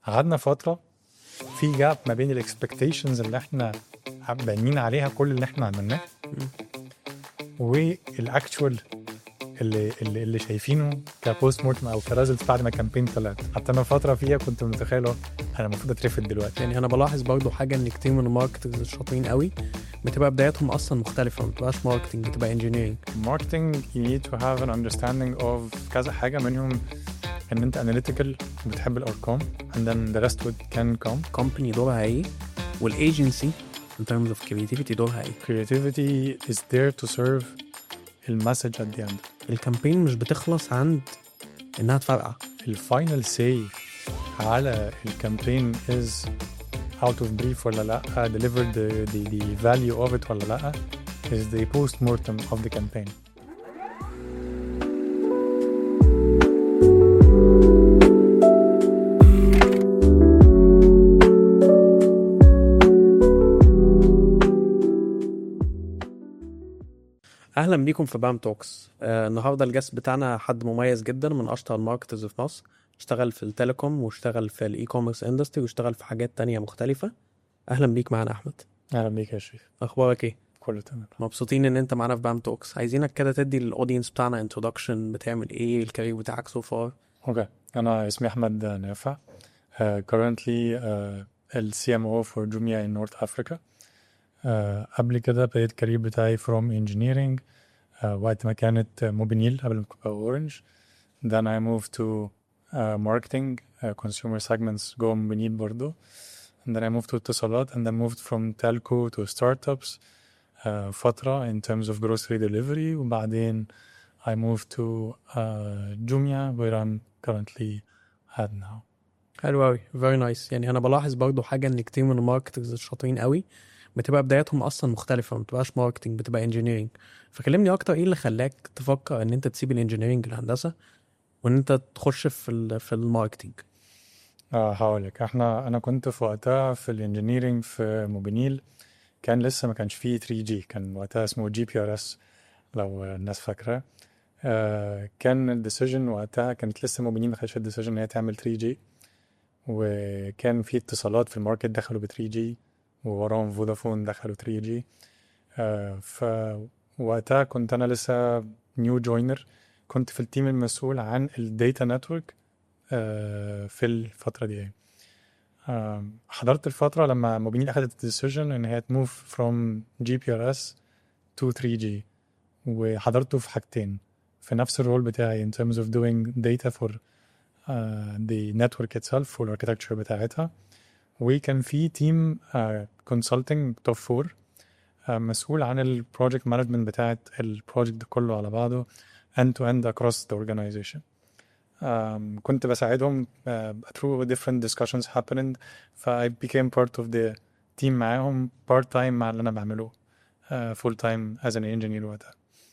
قعدنا فتره في جاب ما بين الاكسبكتيشنز اللي احنا بانين عليها كل اللي احنا عملناه والاكتشوال اللي اللي, اللي شايفينه كبوست مورتم او كريزلتس بعد ما الكامبين طلعت حتى انا فتره فيها كنت متخيل هو انا المفروض اترفد دلوقتي يعني انا بلاحظ برضو حاجه ان كتير من الماركترز الشاطرين قوي بتبقى بداياتهم اصلا مختلفه ما بتبقاش ماركتنج بتبقى انجينيرنج marketing you need to have an understanding of كذا حاجه منهم ان انت analytical بتحب الارقام and then the rest would can come كومباني دورها ايه والايجنسي in terms of creativity دورها ايه creativity is there to serve المسج at the end الكامبين مش بتخلص عند انها تفرقع الفاينل سي على الكامبين is out of brief ولا لا delivered the, the, the value of it ولا لا is the post mortem of the campaign اهلا بيكم في بام توكس آه النهارده الجاست بتاعنا حد مميز جدا من اشطر الماركترز في مصر اشتغل في التليكوم واشتغل في الاي كوميرس اندستري واشتغل في حاجات تانية مختلفة اهلا بيك معانا احمد اهلا بيك يا شريف اخبارك ايه كله تمام مبسوطين ان انت معانا في بام توكس عايزينك كده تدي للاودينس بتاعنا انتروداكشن بتعمل ايه الكارير بتاعك سو فار اوكي انا اسمي احمد نافع uh, currently uh, ال CMO for Jumia in North Africa uh, قبل كده بديت الكارير بتاعي from engineering uh, وقت ما كانت موبينيل قبل ما تبقى اورنج then I moved to uh, marketing uh, consumer segments جوه موبينيل برضو and then I moved to اتصالات and then moved from telco to startups uh, فترة in terms of grocery delivery وبعدين I moved to uh, Jumia where I'm currently at now حلو قوي فيري نايس يعني انا بلاحظ برضو حاجه ان كتير من الماركترز الشاطرين قوي بتبقى بداياتهم اصلا مختلفه ما بتبقاش ماركتنج بتبقى انجينيرنج فكلمني اكتر ايه اللي خلاك تفكر ان انت تسيب الانجينيرنج الهندسه وان انت تخش في ال في الماركتنج اه هقولك احنا انا كنت في وقتها في الانجينيرينج في موبينيل كان لسه ما كانش فيه 3 جي كان وقتها اسمه جي بي ار اس لو الناس فاكره آه كان الديسيجن وقتها كانت لسه موبينيل ما خدتش الديسيجن ان هي تعمل 3 جي وكان في اتصالات في الماركت دخلوا ب 3 جي ووراهم فودافون دخلوا 3 جي آه فوقتها كنت انا لسه نيو جوينر كنت في التيم المسؤول عن الداتا نتورك في الفترة دي آه، حضرت الفترة لما موبينيل أخدت الديسيجن إن هي تموف from GPRS to 3G وحضرته في حاجتين في نفس الرول بتاعي in terms of doing data for uh, the network itself والاركتكتشر بتاعتها وكان في تيم كونسلتنج توب فور مسؤول عن البروجكت مانجمنت بتاعت البروجكت كله على بعضه end to end across the organization um, كنت بساعدهم uh, through different discussions happened ف I became part of the team معاهم part time مع اللي أنا بعمله uh, full time as an engineer وقتها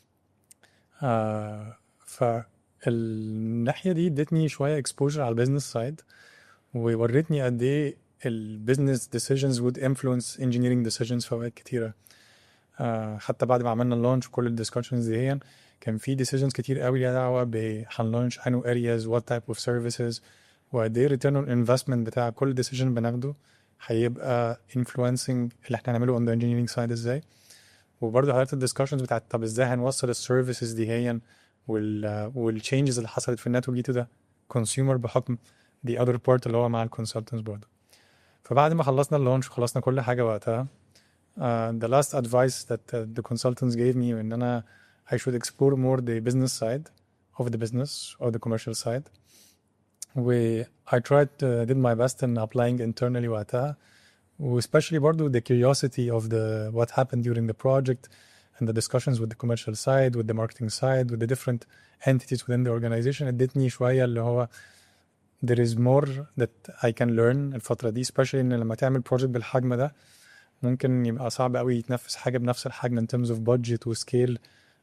uh, فالناحية دي ادتني شوية exposure على البيزنس سايد وورتني قد ايه البيزنس decisions would influence engineering decisions في اوقات كتيرة uh, حتى بعد ما عملنا اللانش وكل الدiscussions دي هي كان في decisions كتير قوي ليها دعوه ب هنلانش انو areas what type of services وقد ايه return on investment بتاع كل decision بناخده هيبقى influencing اللي احنا هنعمله on the engineering side ازاي وبرضه حضرت الدiscussions بتاعت طب ازاي هنوصل السيرفيسز دي هي وال والchanges اللي حصلت في النتورك دي to the consumer بحكم the other part اللي هو مع الكونسلتنتس برضه فبعد ما خلصنا اللانش وخلصنا كل حاجه وقتها uh, the last advice that uh, the consultants gave me ان انا I should explore more the business side of the business or the commercial side. We I tried uh, did my best in applying internally وقتها especially برضو the curiosity of the what happened during the project and the discussions with the commercial side with the marketing side with the different entities within the organization ادتني شوية اللي هو there is more that I can learn الفترة دي especially ان لما تعمل project بالحجم ده ممكن يبقى صعب قوي يتنفذ حاجة بنفس الحجم in terms of budget وسكيل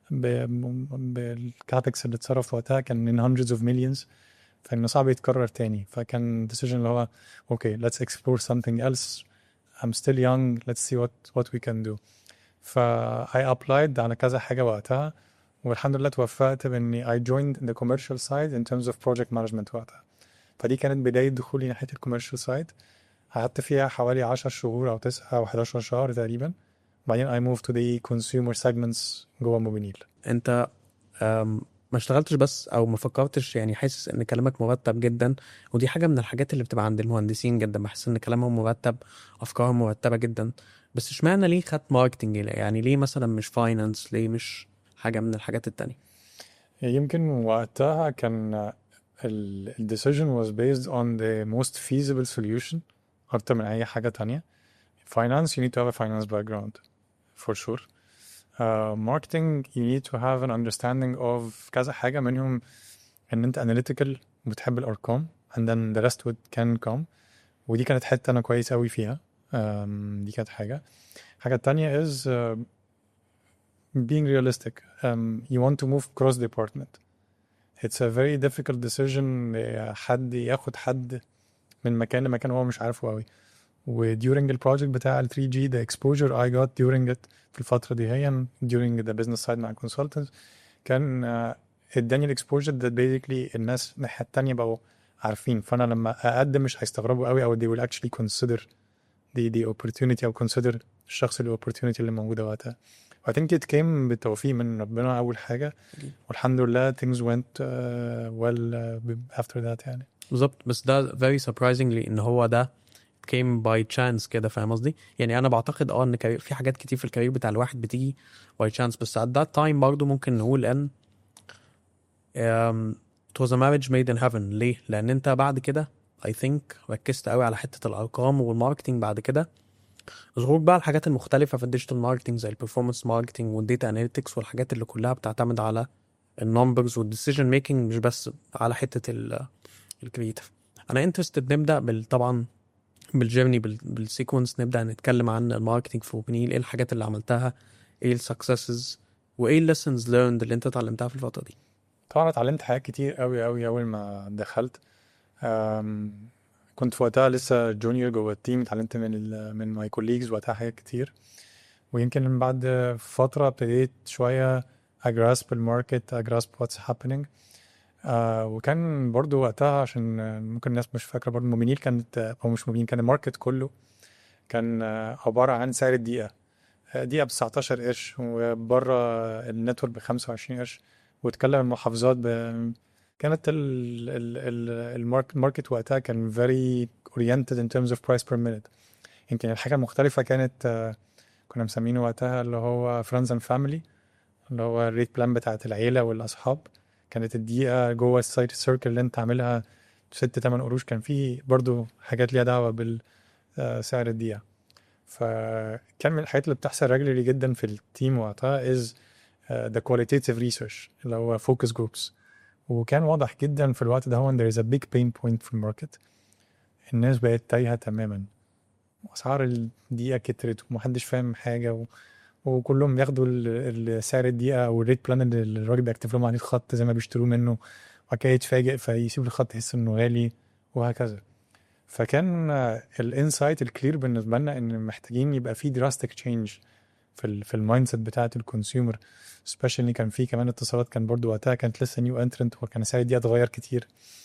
بالكابكس اللي اتصرف وقتها كان in hundreds of millions فانه صعب يتكرر تاني فكان decision اللي هو اوكي okay, let's explore something else I'm still young let's see what what we can do ف I applied على كذا حاجة وقتها والحمد لله توفقت باني I joined the commercial side in terms of project management وقتها فدي كانت بداية دخولي ناحية الكوميرشال سايد قعدت فيها حوالي 10 شهور أو 9 أو 11 شهر تقريبا بعدين I moved to the consumer segments جوه موبينيل انت أم، ما اشتغلتش بس او ما فكرتش يعني حاسس ان كلامك مرتب جدا ودي حاجه من الحاجات اللي بتبقى عند المهندسين جدا بحس ان كلامهم مرتب افكارهم مرتبه جدا بس اشمعنى ليه خدت ماركتنج يعني ليه مثلا مش فاينانس ليه مش حاجه من الحاجات التانية يمكن وقتها كان ال ال decision was based on the most feasible solution أكتر من أي حاجة تانية finance you need to have a finance background for sure uh, marketing you need to have an understanding of كذا حاجة منهم إن أنت analytical وبتحب الأرقام and then the rest would can come ودي كانت حتة أنا كويس أوي فيها um, دي كانت حاجة الحاجة التانية is uh, being realistic um, you want to move cross department it's a very difficult decision uh, حد ياخد حد من مكان لمكان هو مش عارفه قوي و during البروجكت بتاع ال 3G the exposure I got during it في الفترة دي هي during the business side مع consultants كان uh, اداني الاكسبوجر that basically الناس الناحية التانية بقوا عارفين فأنا لما أقدم مش هيستغربوا قوي أو they will actually consider the, the opportunity أو consider الشخص ال opportunity اللي موجودة وقتها I think it came بالتوفيق من ربنا أول حاجة والحمد لله things went uh, well uh, after that يعني بالظبط بس ده very surprisingly ان هو ده came by chance كده فاهم قصدي؟ يعني انا بعتقد اه ان كارير- في حاجات كتير في الكارير بتاع الواحد بتيجي by chance بس at that time برضه ممكن نقول ان um, it was a marriage made in heaven ليه؟ لان انت بعد كده I think ركزت قوي على حتة الارقام والماركتينج بعد كده ظهور بقى الحاجات المختلفة في الديجيتال ماركتينج زي البرفورمانس ماركتينج والديتا اناليتكس والحاجات اللي كلها بتعتمد على النمبرز والديسيجن ميكنج مش بس على حتة ال الكريتيف انا انترستد نبدا بال طبعا بالجيرني بال- بالسيكونس نبدا نتكلم عن الماركتنج في اوبنيل ايه الحاجات اللي عملتها ايه السكسسز وايه الليسنز ليرند اللي انت اتعلمتها في الفتره دي طبعا اتعلمت حاجات كتير قوي قوي اول ما دخلت أم، كنت في وقتها لسه جونيور جوه التيم اتعلمت من ال من ماي كوليجز وقتها حاجات كتير ويمكن من بعد فترة ابتديت شوية اجراسب الماركت اجراسب واتس هابينج وكان برضو وقتها عشان آه، ممكن الناس مش فاكرة برضو موبينيل كانت آه، او مش موبينيل كان الماركت كله كان آه، عبارة عن سعر الدقيقة آه، دقيقة ب 19 قرش وبره النتورك ب 25 قرش واتكلم المحافظات ب... كانت ال ال ال المارك- الماركت وقتها كان very oriented in terms of price per minute يمكن الحاجة المختلفة كانت آه، كنا مسمينه وقتها اللي هو friends and family اللي هو الريت بلان بتاعت العيلة والأصحاب كانت الدقيقة جوه السايت سيركل اللي انت عاملها ست تمن قروش كان في برضو حاجات ليها دعوة بالسعر الدقيقة فكان من الحاجات اللي بتحصل regularly جدا في التيم وقتها is uh, the qualitative research اللي هو focus groups وكان واضح جدا في الوقت ده هو ان there is a big pain point في الماركت الناس بقت تايهة تماما وأسعار الدقيقة كترت ومحدش فاهم حاجة و... وكلهم بياخدوا ال- ال- سعر الدقيقة أو الريت بلان اللي الراجل بيكتب لهم عليه الخط زي ما بيشتروه منه وبعد كده يتفاجئ فيسيب الخط يحس إنه غالي وهكذا فكان الانسايت الكلير بالنسبة لنا إن محتاجين يبقى في دراستيك تشينج في ال في المايند سيت بتاعت الكونسيومر سبيشالي كان في كمان اتصالات كان برضو وقتها كانت لسه نيو انترنت وكان سعر الدقيقة اتغير كتير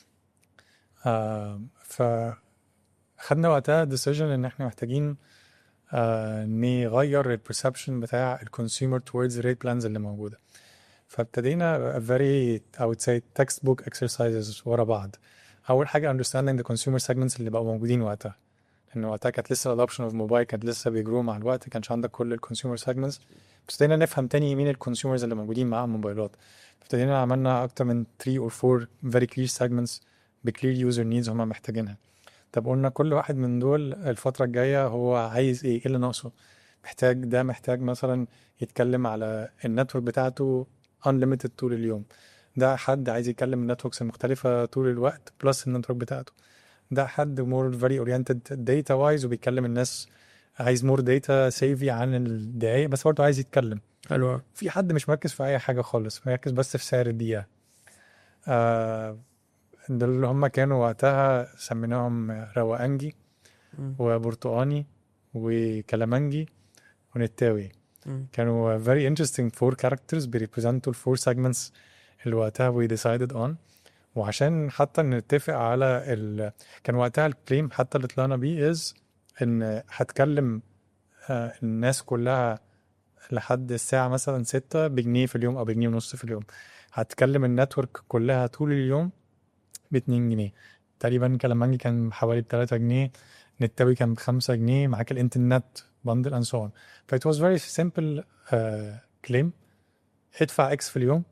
آه ف خدنا وقتها ديسيجن ان احنا محتاجين آه نغير البرسبشن بتاع الكونسيومر towards الريت بلانز اللي موجوده فابتدينا a very I would say textbook exercises ورا بعض اول حاجه understanding the consumer segments اللي بقوا موجودين وقتها لان وقتها كانت لسه الادوبشن اوف موبايل كانت لسه بيجرو مع الوقت كانش عندك كل الكونسيومر سيجمنتس ابتدينا نفهم تاني مين الكونسيومرز اللي موجودين معاهم موبايلات ابتدينا عملنا اكتر من 3 or 4 very clear segments بكلير يوزر نيدز هم محتاجينها طب قلنا كل واحد من دول الفترة الجاية هو عايز ايه ايه اللي ناقصه محتاج ده محتاج مثلا يتكلم على النتورك بتاعته unlimited طول اليوم ده حد عايز يتكلم النتوركس المختلفة طول الوقت بلس النتورك بتاعته ده حد more very oriented data wise وبيتكلم الناس عايز more data savvy عن الدقايق بس برضه عايز يتكلم حلو في حد مش مركز في اي حاجه خالص مركز بس في سعر الدقيقه آه دول اللي هم كانوا وقتها سميناهم روقانجي وبرتقاني وكلامنجي ونتاوي كانوا very interesting four characters بيريبريزنتوا الفور segments اللي وقتها we decided on وعشان حتى نتفق على ال... كان وقتها الكليم حتى اللي طلعنا بيه از ان هتكلم آه، الناس كلها لحد الساعة مثلا ستة بجنيه في اليوم أو بجنيه ونص في اليوم هتكلم النتورك كلها طول اليوم باتنين جنيه تقريبا كلامانجي كان حوالي بتلاتة جنيه نتاوي كان بخمسة جنيه معاك الانترنت بندل and so on ف it was very simple uh, claim ادفع اكس في اليوم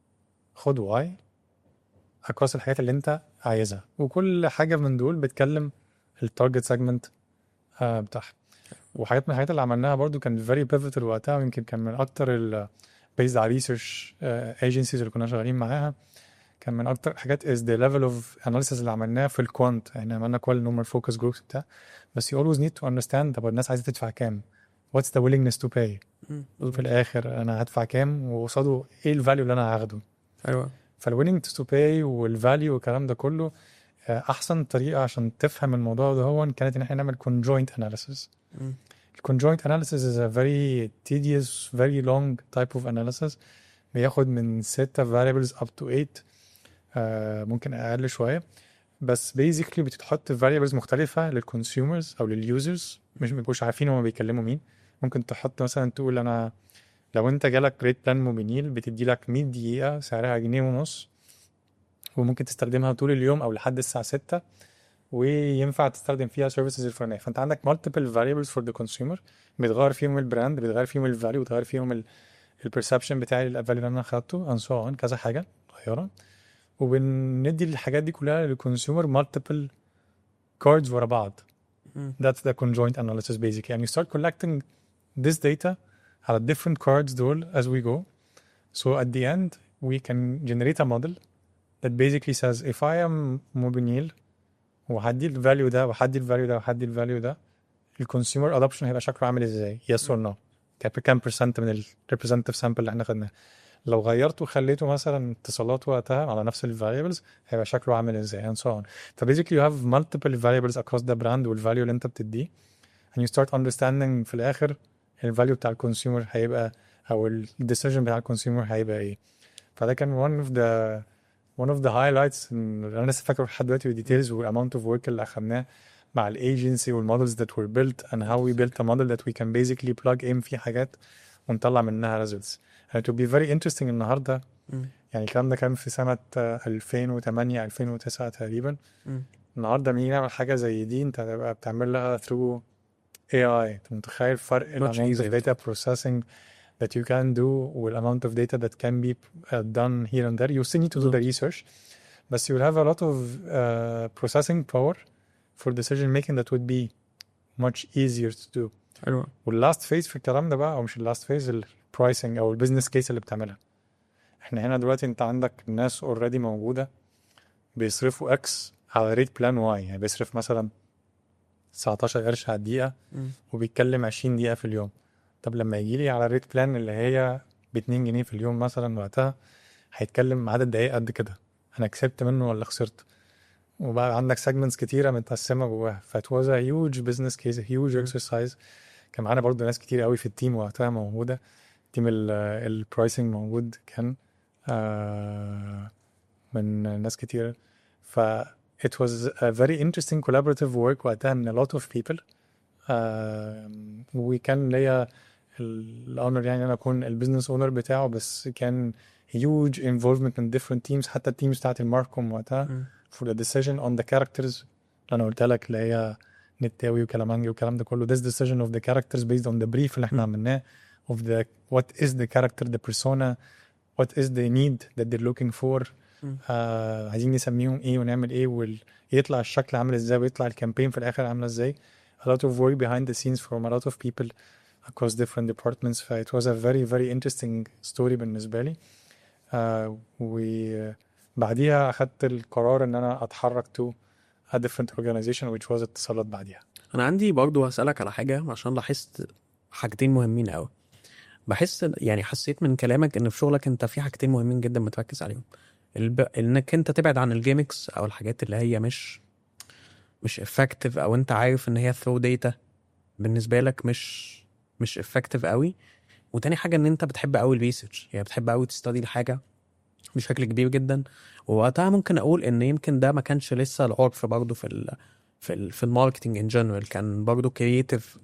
خد واي اكروس الحاجات اللي انت عايزها وكل حاجة من دول بتكلم التارجت سيجمنت بتاعها وحاجات من الحاجات اللي عملناها برضو كان very pivotal وقتها ويمكن كان من اكتر ال based على research uh, agencies اللي كنا شغالين معاها كان من اكتر حاجات is the level of analysis اللي عملناه في الكوانت يعني عملنا كوال نورمال فوكس جروبس بتاع بس you always need to understand طب الناس عايزه تدفع كام what's the willingness to pay مم. في الاخر انا هدفع كام وقصاده ايه الفاليو اللي انا هاخده ايوه فالويلنج تو باي والفاليو والكلام ده كله آه، احسن طريقه عشان تفهم الموضوع ده هو كانت ان احنا نعمل conjoint analysis مم. conjoint analysis is a very tedious very long type of analysis بياخد من 6 variables up to 8 آه، ممكن اقل شويه بس basically بتتحط variables مختلفه للكونسيومرز او لليوزرز مش بيبقوش عارفين هما بيتكلموا مين ممكن تحط مثلا تقول انا لو انت جالك ريت بلان موبينيل بتدي لك 100 دقيقه سعرها جنيه ونص وممكن تستخدمها طول اليوم او لحد الساعه 6 وينفع تستخدم فيها سيرفيسز الفلانيه فانت عندك multiple variables for the consumer بيتغير فيهم البراند بيتغير فيهم الفاليو بيتغير فيهم البرسبشن بتاعي للفاليو اللي انا اخدته and so on كذا حاجه صغيره وبندي الحاجات دي كلها للكونسيومر multiple cards ورا بعض مم. that's the conjoint analysis basically and you start collecting this data على different cards دول as we go so at the end we can generate a model that basically says if I am موبينيل وهدي الفاليو ده وهدي الفاليو ده وهدي الفاليو ده الكونسيومر ادوبشن هيبقى شكله عامل ازاي yes or no كام كام percent من ال representative sample اللي احنا خدناه لو غيرته وخليته مثلا اتصالات وقتها على نفس الفاريبلز هيبقى شكله عامل ازاي and so on ف basically you have multiple variables across the brand والفاليو اللي انت بتديه and you start understanding في الاخر الفاليو بتاع الكونسيومر هيبقى او الديسيجن بتاع الكونسيومر هيبقى ايه فده كان one of the one of the highlights اللي انا لسه فاكره لحد دلوقتي بالديتيلز والاماونت اوف ورك اللي اخدناه مع الايجنسي والمودلز that were built and how we built a model that we can basically plug in فيه حاجات ونطلع منها results and it will be very interesting النهارده مم. يعني الكلام ده كان في سنة آه، 2008 2009 تقريبا مم. النهارده لما نيجي نعمل حاجة زي دي انت هتبقى بتعمل لها through AI انت متخيل فرق ال Much amount of easier. data processing that you can do وال amount of data that can be uh, done here and there you still need to do the research but you will have a lot of uh, processing power for decision making that would be much easier to do ايوه واللاست فيز في الكلام ده بقى او مش اللاست فيز البرايسنج او البيزنس كيس اللي بتعملها احنا هنا دلوقتي انت عندك ناس اوريدي موجوده بيصرفوا اكس على ريت بلان واي يعني بيصرف مثلا 19 قرش على الدقيقه مم. وبيتكلم 20 دقيقه في اليوم طب لما يجي لي على ريت بلان اللي هي ب 2 جنيه في اليوم مثلا وقتها هيتكلم عدد دقايق قد كده انا كسبت منه ولا خسرت وبقى عندك سيجمنتس كتيره متقسمه جواها فات واز ا هيوج بزنس كيس هيوج اكسرسايز كان معانا برضو ناس كتير قوي في التيم وقتها موجوده تيم البرايسنج موجود كان آه، من ناس كتير ف it was a very interesting collaborative work وقتها من a lot of people آه، وكان ليا الاونر يعني انا اكون البيزنس اونر بتاعه بس كان huge involvement in different teams حتى التيمز بتاعت الماركوم وقتها مم. for the decision on the characters اللي انا قلت لك اللي هي نتاوي وكلامانجي والكلام ده كله this decision of the characters based on the brief اللي احنا عملناه of the what is the character the persona what is the need that they're looking for مم. آه عايزين نسميهم ايه ونعمل ايه ويطلع الشكل عامل ازاي ويطلع الكامبين في الاخر عامله ازاي a lot of work behind the scenes from a lot of people across different departments ف it was a very very interesting story بالنسبه لي آه وبعديها اخدت القرار ان انا اتحرك to a different organization which was اتصالات بعديها انا عندي برضو هسألك على حاجة عشان لاحظت حاجتين مهمين قوي بحس يعني حسيت من كلامك ان في شغلك انت في حاجتين مهمين جدا بتركز عليهم الب... انك انت تبعد عن الجيمكس او الحاجات اللي هي مش مش افكتيف او انت عارف ان هي ثرو داتا بالنسبه لك مش مش افكتيف قوي وتاني حاجه ان انت بتحب قوي الريسيرش يعني بتحب قوي تستدي الحاجه بشكل كبير جدا ووقتها ممكن اقول ان يمكن ده ما كانش لسه العرف برضه في ال في ال في الماركتنج ان جنرال كان برضه كرييتيف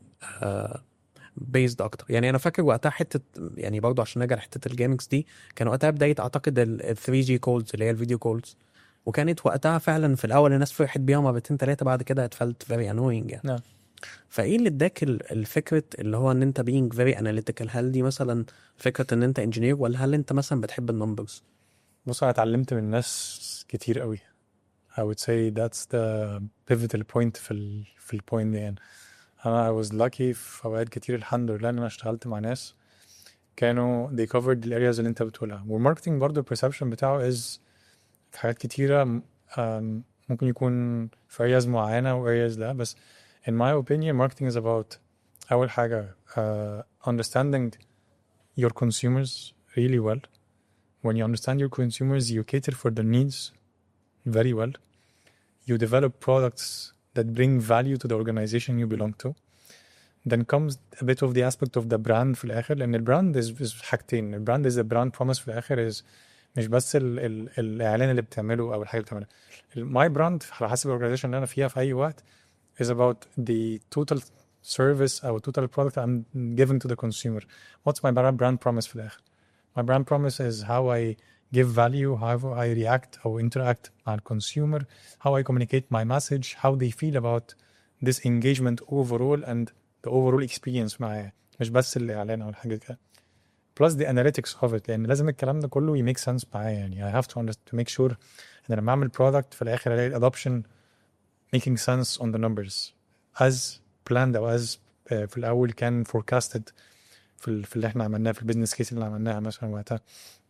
بيزد اكتر يعني انا فاكر وقتها حته يعني برضه عشان نرجع لحته الجيمكس دي كان وقتها بدايه اعتقد ال 3 جي كولز اللي هي الفيديو كولز وكانت وقتها فعلا في الاول الناس فرحت بيها مرتين ثلاثه بعد كده اتفلت فيري انوينج يعني نعم. فايه اللي اداك ال- الفكره اللي هو ان انت being very analytical هل دي مثلا فكره ان انت انجينير ولا هل انت مثلا بتحب النمبرز؟ بص انا اتعلمت من ناس كتير قوي I would say that's the pivotal point في ال في البوينت دي يعني انا I was lucky في اوقات كتير الحمد لله ان انا اشتغلت مع ناس كانوا they covered the areas اللي انت بتقولها والماركتنج برضو البرسبشن بتاعه is في حاجات كتيرة م- um, ممكن يكون في areas معينة و areas لا بس in my opinion marketing is about أول حاجة uh, understanding your consumers really well when you understand your consumers you cater for their needs very well you develop products that bring value to the organization you belong to then comes a bit of the aspect of the brand في الآخر لأن البراند is, is حاجتين البراند is a brand promise في الآخر is مش بس ال ال الإعلان اللي بتعمله أو الحاجة اللي بتعملها my brand على حسب الأورجنايزيشن اللي أنا فيها في أي وقت is about the total service أو total product I'm giving to the consumer what's my brand brand promise في الآخر my brand promise is how I give value how I react أو interact مع الكونسيومر how I communicate my message how they feel about this engagement overall and the overall experience معايا مش بس الإعلان أو الحاجة كده plus the analytics of it لأن لازم الكلام ده كله ي make sense معايا يعني I have to, understand, to make sure إن لما أعمل product في الآخر ألاقي adoption making sense on the numbers as planned أو as uh, في الأول كان forecasted في, ال- في اللي احنا عملناه في البيزنس كيس اللي عملناها مثلا وقتها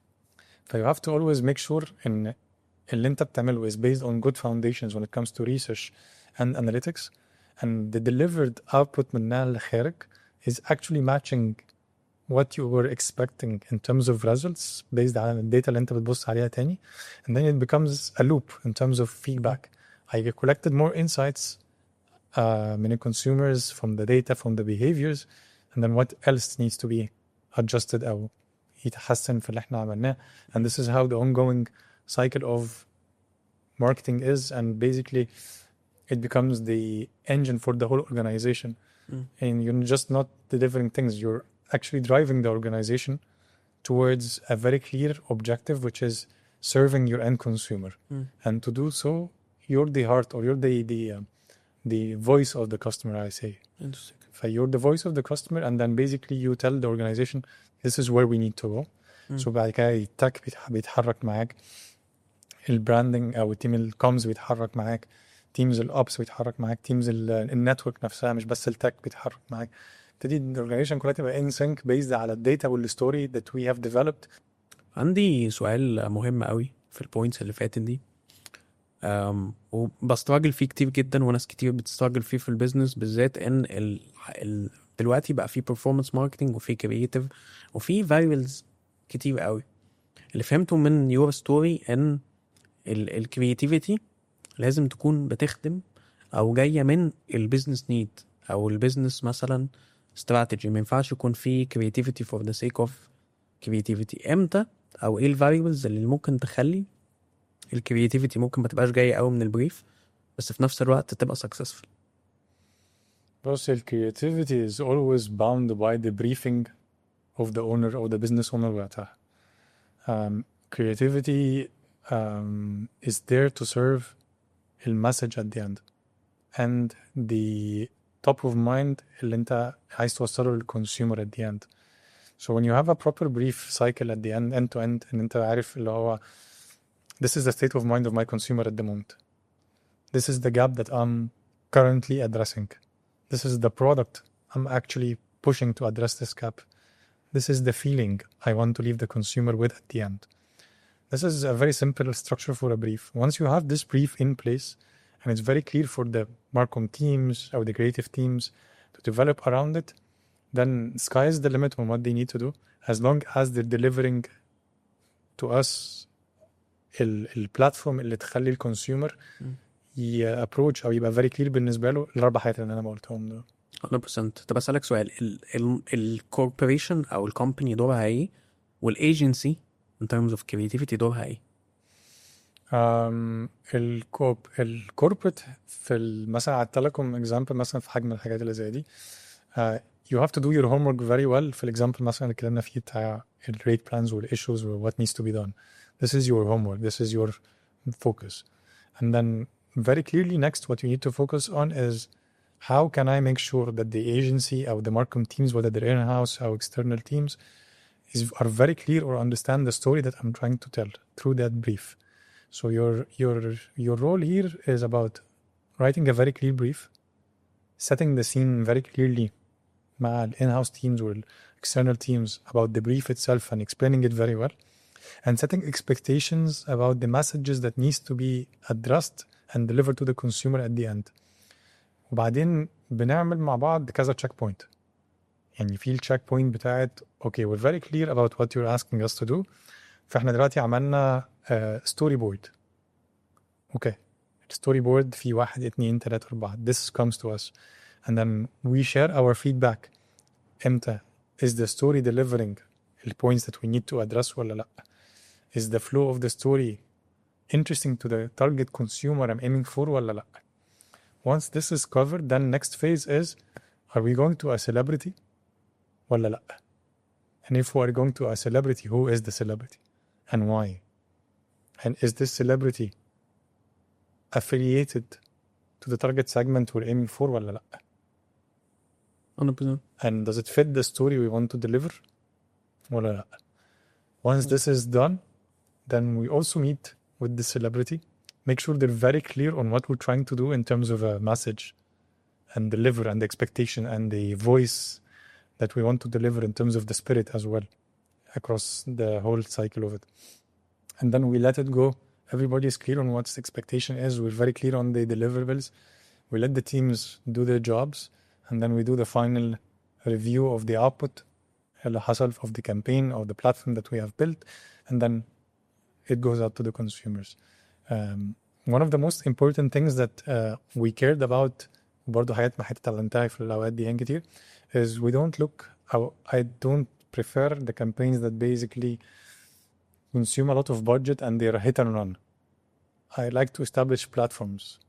ف you have to always make sure ان اللي انت بتعمله is based on good foundations when it comes to research and analytics and the delivered output منها لخارج is actually matching what you were expecting in terms of results based على الداتا اللي انت بتبص عليها تاني and then it becomes a loop in terms of feedback I collected more insights uh, من ال consumers from the data from the behaviors and then what else needs to be adjusted أو يتحسن في اللي احنا عملناه and this is how the ongoing cycle of marketing is and basically it becomes the engine for the whole organization Mm. and you're just not delivering things you're actually driving the organization towards a very clear objective which is serving your end consumer Mm. and to do so you're the heart or you're the the um, the voice of the customer I say Interesting. you're the voice of the customer and then basically you tell the organization this is where we need to go Mm. so بعد كده التك بيتح- بيتحرك معاك البراندنج او تيم الكومز بيتحرك معاك تيمز الابس بيتحرك معاك تيمز النتورك نفسها مش بس التك بيتحرك معاك تبتدي الاورجنايزيشن كلها تبقى ان سينك بيزد على الداتا والستوري that we have developed عندي سؤال مهم قوي في البوينتس اللي فاتت دي أم وبستراجل فيه كتير جدا وناس كتير بتستراجل فيه في البيزنس بالذات ان ال... ال... دلوقتي بقى في performance ماركتنج وفي كرييتيف وفي فاريبلز كتير قوي اللي فهمته من يور ستوري ان الكرياتيفيتي لازم تكون بتخدم او جايه من البيزنس نيد او البيزنس مثلا استراتيجي ما ينفعش يكون في كرياتيفيتي فور ذا سيك اوف كرياتيفيتي امتى او ايه الفاريبلز اللي ممكن تخلي الكرياتيفيتي ممكن ما تبقاش جايه قوي من البريف بس في نفس الوقت تبقى سكسسفul بص ال creativity is always bound by the briefing of the owner or the business owner وقتها um, creativity um, is there to serve the message at the end and the top of mind اللي انت عايز توصله للconsumer at the end so when you have a proper brief cycle at the end end to end ان انت عارف اللي هو this is the state of mind of my consumer at the moment this is the gap that I'm currently addressing this is the product I'm actually pushing to address this gap. This is the feeling I want to leave the consumer with at the end. This is a very simple structure for a brief. Once you have this brief in place, and it's very clear for the Marcom teams or the creative teams to develop around it, then sky is the limit on what they need to do, as long as they're delivering to us ال- البلاتفورم اللي تخلي الكونسيومر يابروتش او يبقى very clear بالنسبه له الاربع حاجات اللي انا قلتهم دول 100% طب اسالك سؤال الكوربوريشن او الكومباني دورها ايه والايجنسي in terms of creativity دورها ايه؟ um, الكوب الكوربريت في ال- مثلا على التليكوم اكزامبل مثلا في حجم الحاجات اللي زي دي uh, you have to do your homework very well في الاكزامبل مثلا اللي اتكلمنا فيه بتاع الريت بلانز والايشوز و what needs to be done this is your homework this is your focus and then very clearly next what you need to focus on is how can I make sure that the agency or the marketing teams whether they're in-house or external teams is, are very clear or understand the story that I'm trying to tell through that brief so your your your role here is about writing a very clear brief, setting the scene very clearly مع ال in-house teams or external teams about the brief itself and explaining it very well, and setting expectations about the messages that needs to be addressed and delivered to the consumer at the end. وبعدين بنعمل مع بعض كذا check point. يعني في التشيك بوينت بتاعت okay we're very clear about what you're asking us to do فاحنا دلوقتي عملنا ستوري بورد اوكي الستوري بورد في واحد اتنين تلاتة أربعة this comes to us and then we share our feedback امتى is the story delivering the points that we need to address ولا لأ is the flow of the story interesting to the target consumer I'm aiming for ولا لأ once this is covered then next phase is are we going to a celebrity ولا لأ and if we are going to a celebrity who is the celebrity and why and is this celebrity affiliated to the target segment we're aiming for ولا لأ 100% and does it fit the story we want to deliver ولا لأ once this is done then we also meet with the celebrity make sure they're very clear on what we're trying to do in terms of a message and deliver and the expectation and the voice that we want to deliver in terms of the spirit as well across the whole cycle of it and then we let it go everybody is clear on what the expectation is we're very clear on the deliverables we let the teams do their jobs and then we do the final review of the output اللي حصل of the campaign or the platform that we have built and then it goes out to the consumers um, one of the most important things that uh, we cared about وبرضه حاجات ما اتعلمتها في الأوقات دي يعني كتير is we don't look أو I don't prefer the campaigns that basically consume a lot of budget and they're hit and run. I like to establish platforms.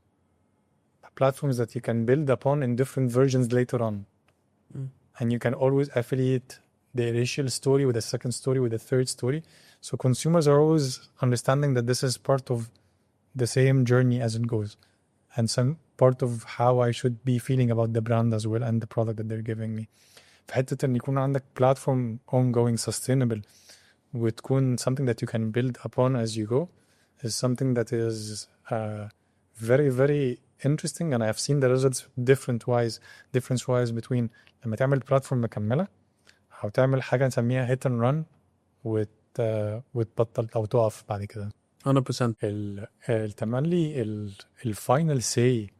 Platforms that you can build upon in different versions later on. Mm. And you can always affiliate the initial story with the second story with the third story. So consumers are always understanding that this is part of the same journey as it goes. And some part of how I should be feeling about the brand as well and the product that they're giving me. في حتة ان يكون عندك platform ongoing sustainable وتكون something that you can build upon as you go is something that is uh, very very interesting and I have seen the results different wise difference wise between لما تعمل platform مكملة أو تعمل حاجة نسميها hit and run وت, uh, وتبطل أو تقف بعد كده 100% ال- التملي ال- الفاينل سي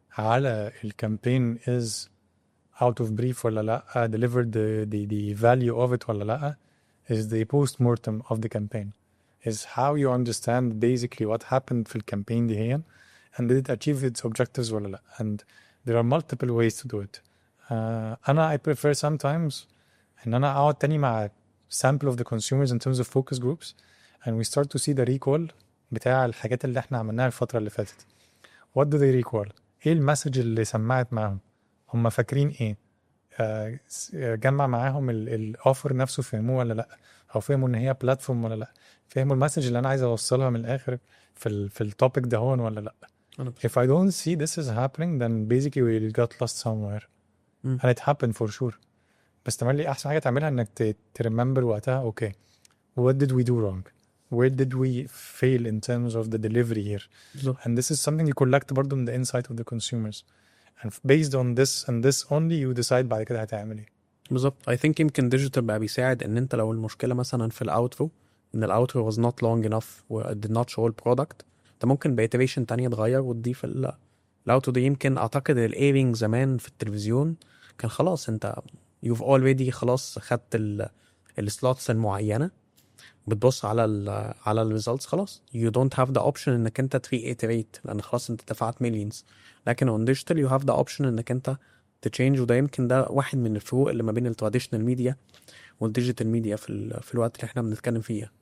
على الكامبين is out of brief ولا لا delivered the, the, the value of it ولا لا is the post-mortem of the campaign is how you understand basically what happened في الكامبين دي هي and did it achieve its objectives ولا لا and there are multiple ways to do it uh, أنا I prefer sometimes إن أنا أقعد تاني مع sample of the consumers in terms of focus groups and we start to see the recall بتاع الحاجات اللي احنا عملناها الفترة اللي فاتت what do they recall ايه المسج اللي سمعت معاهم هم فاكرين ايه آه، س- آه، جمع معاهم الاوفر نفسه فهموه ولا لا او فهموا ان هي بلاتفورم ولا لا فهموا المسج اللي انا عايز اوصلها من الاخر في ال في التوبيك ده هون ولا لا 100% if I don't see this is happening then basically we got lost somewhere مم. and it happened for sure بس تملي احسن حاجه تعملها انك ت- تريمبر وقتها اوكي what did we do wrong where did we fail in terms of the delivery here بالظبط and this is something you collect برضه من the insight of the consumers and based on this and this only you decide بعد كده هتعمل ايه بالظبط I think يمكن ديجيتال بقى بيساعد ان انت لو المشكله مثلا في الاوترو ان الاوترو was not long enough و did not show the product انت ممكن بإيتريشن تانية تغير وتضيف ال- الاوترو دي يمكن اعتقد الايرنج زمان في التلفزيون كان خلاص انت you've already خلاص خدت ال السلوتس المعينه بتبص على ال على الريزلتس خلاص you don't have the option انك انت تريتريت لان خلاص انت دفعت مليونز لكن on digital you have the option انك انت تشينج وده يمكن ده واحد من الفروق اللي ما بين التراديشنال ميديا والديجيتال ميديا في ال... في الوقت اللي احنا بنتكلم فيه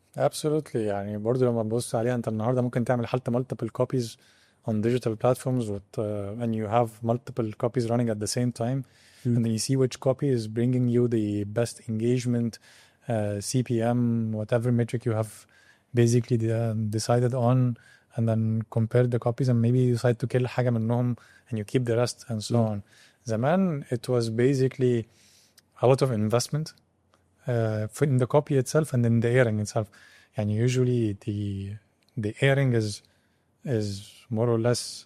absolutely يعني برضو لما تبص عليها انت النهارده ممكن تعمل حتى multiple copies on digital platforms with uh, and you have multiple copies running at the same time Mm. and then you see which copy is bringing you the best engagement uh, CPM whatever metric you have basically de- decided on and then compare the copies and maybe you decide to kill حاجة منهم and you keep the rest and so Mm. on زمان it was basically a lot of investment uh, for- in the copy itself and in the airing itself يعني usually the the airing is is more or less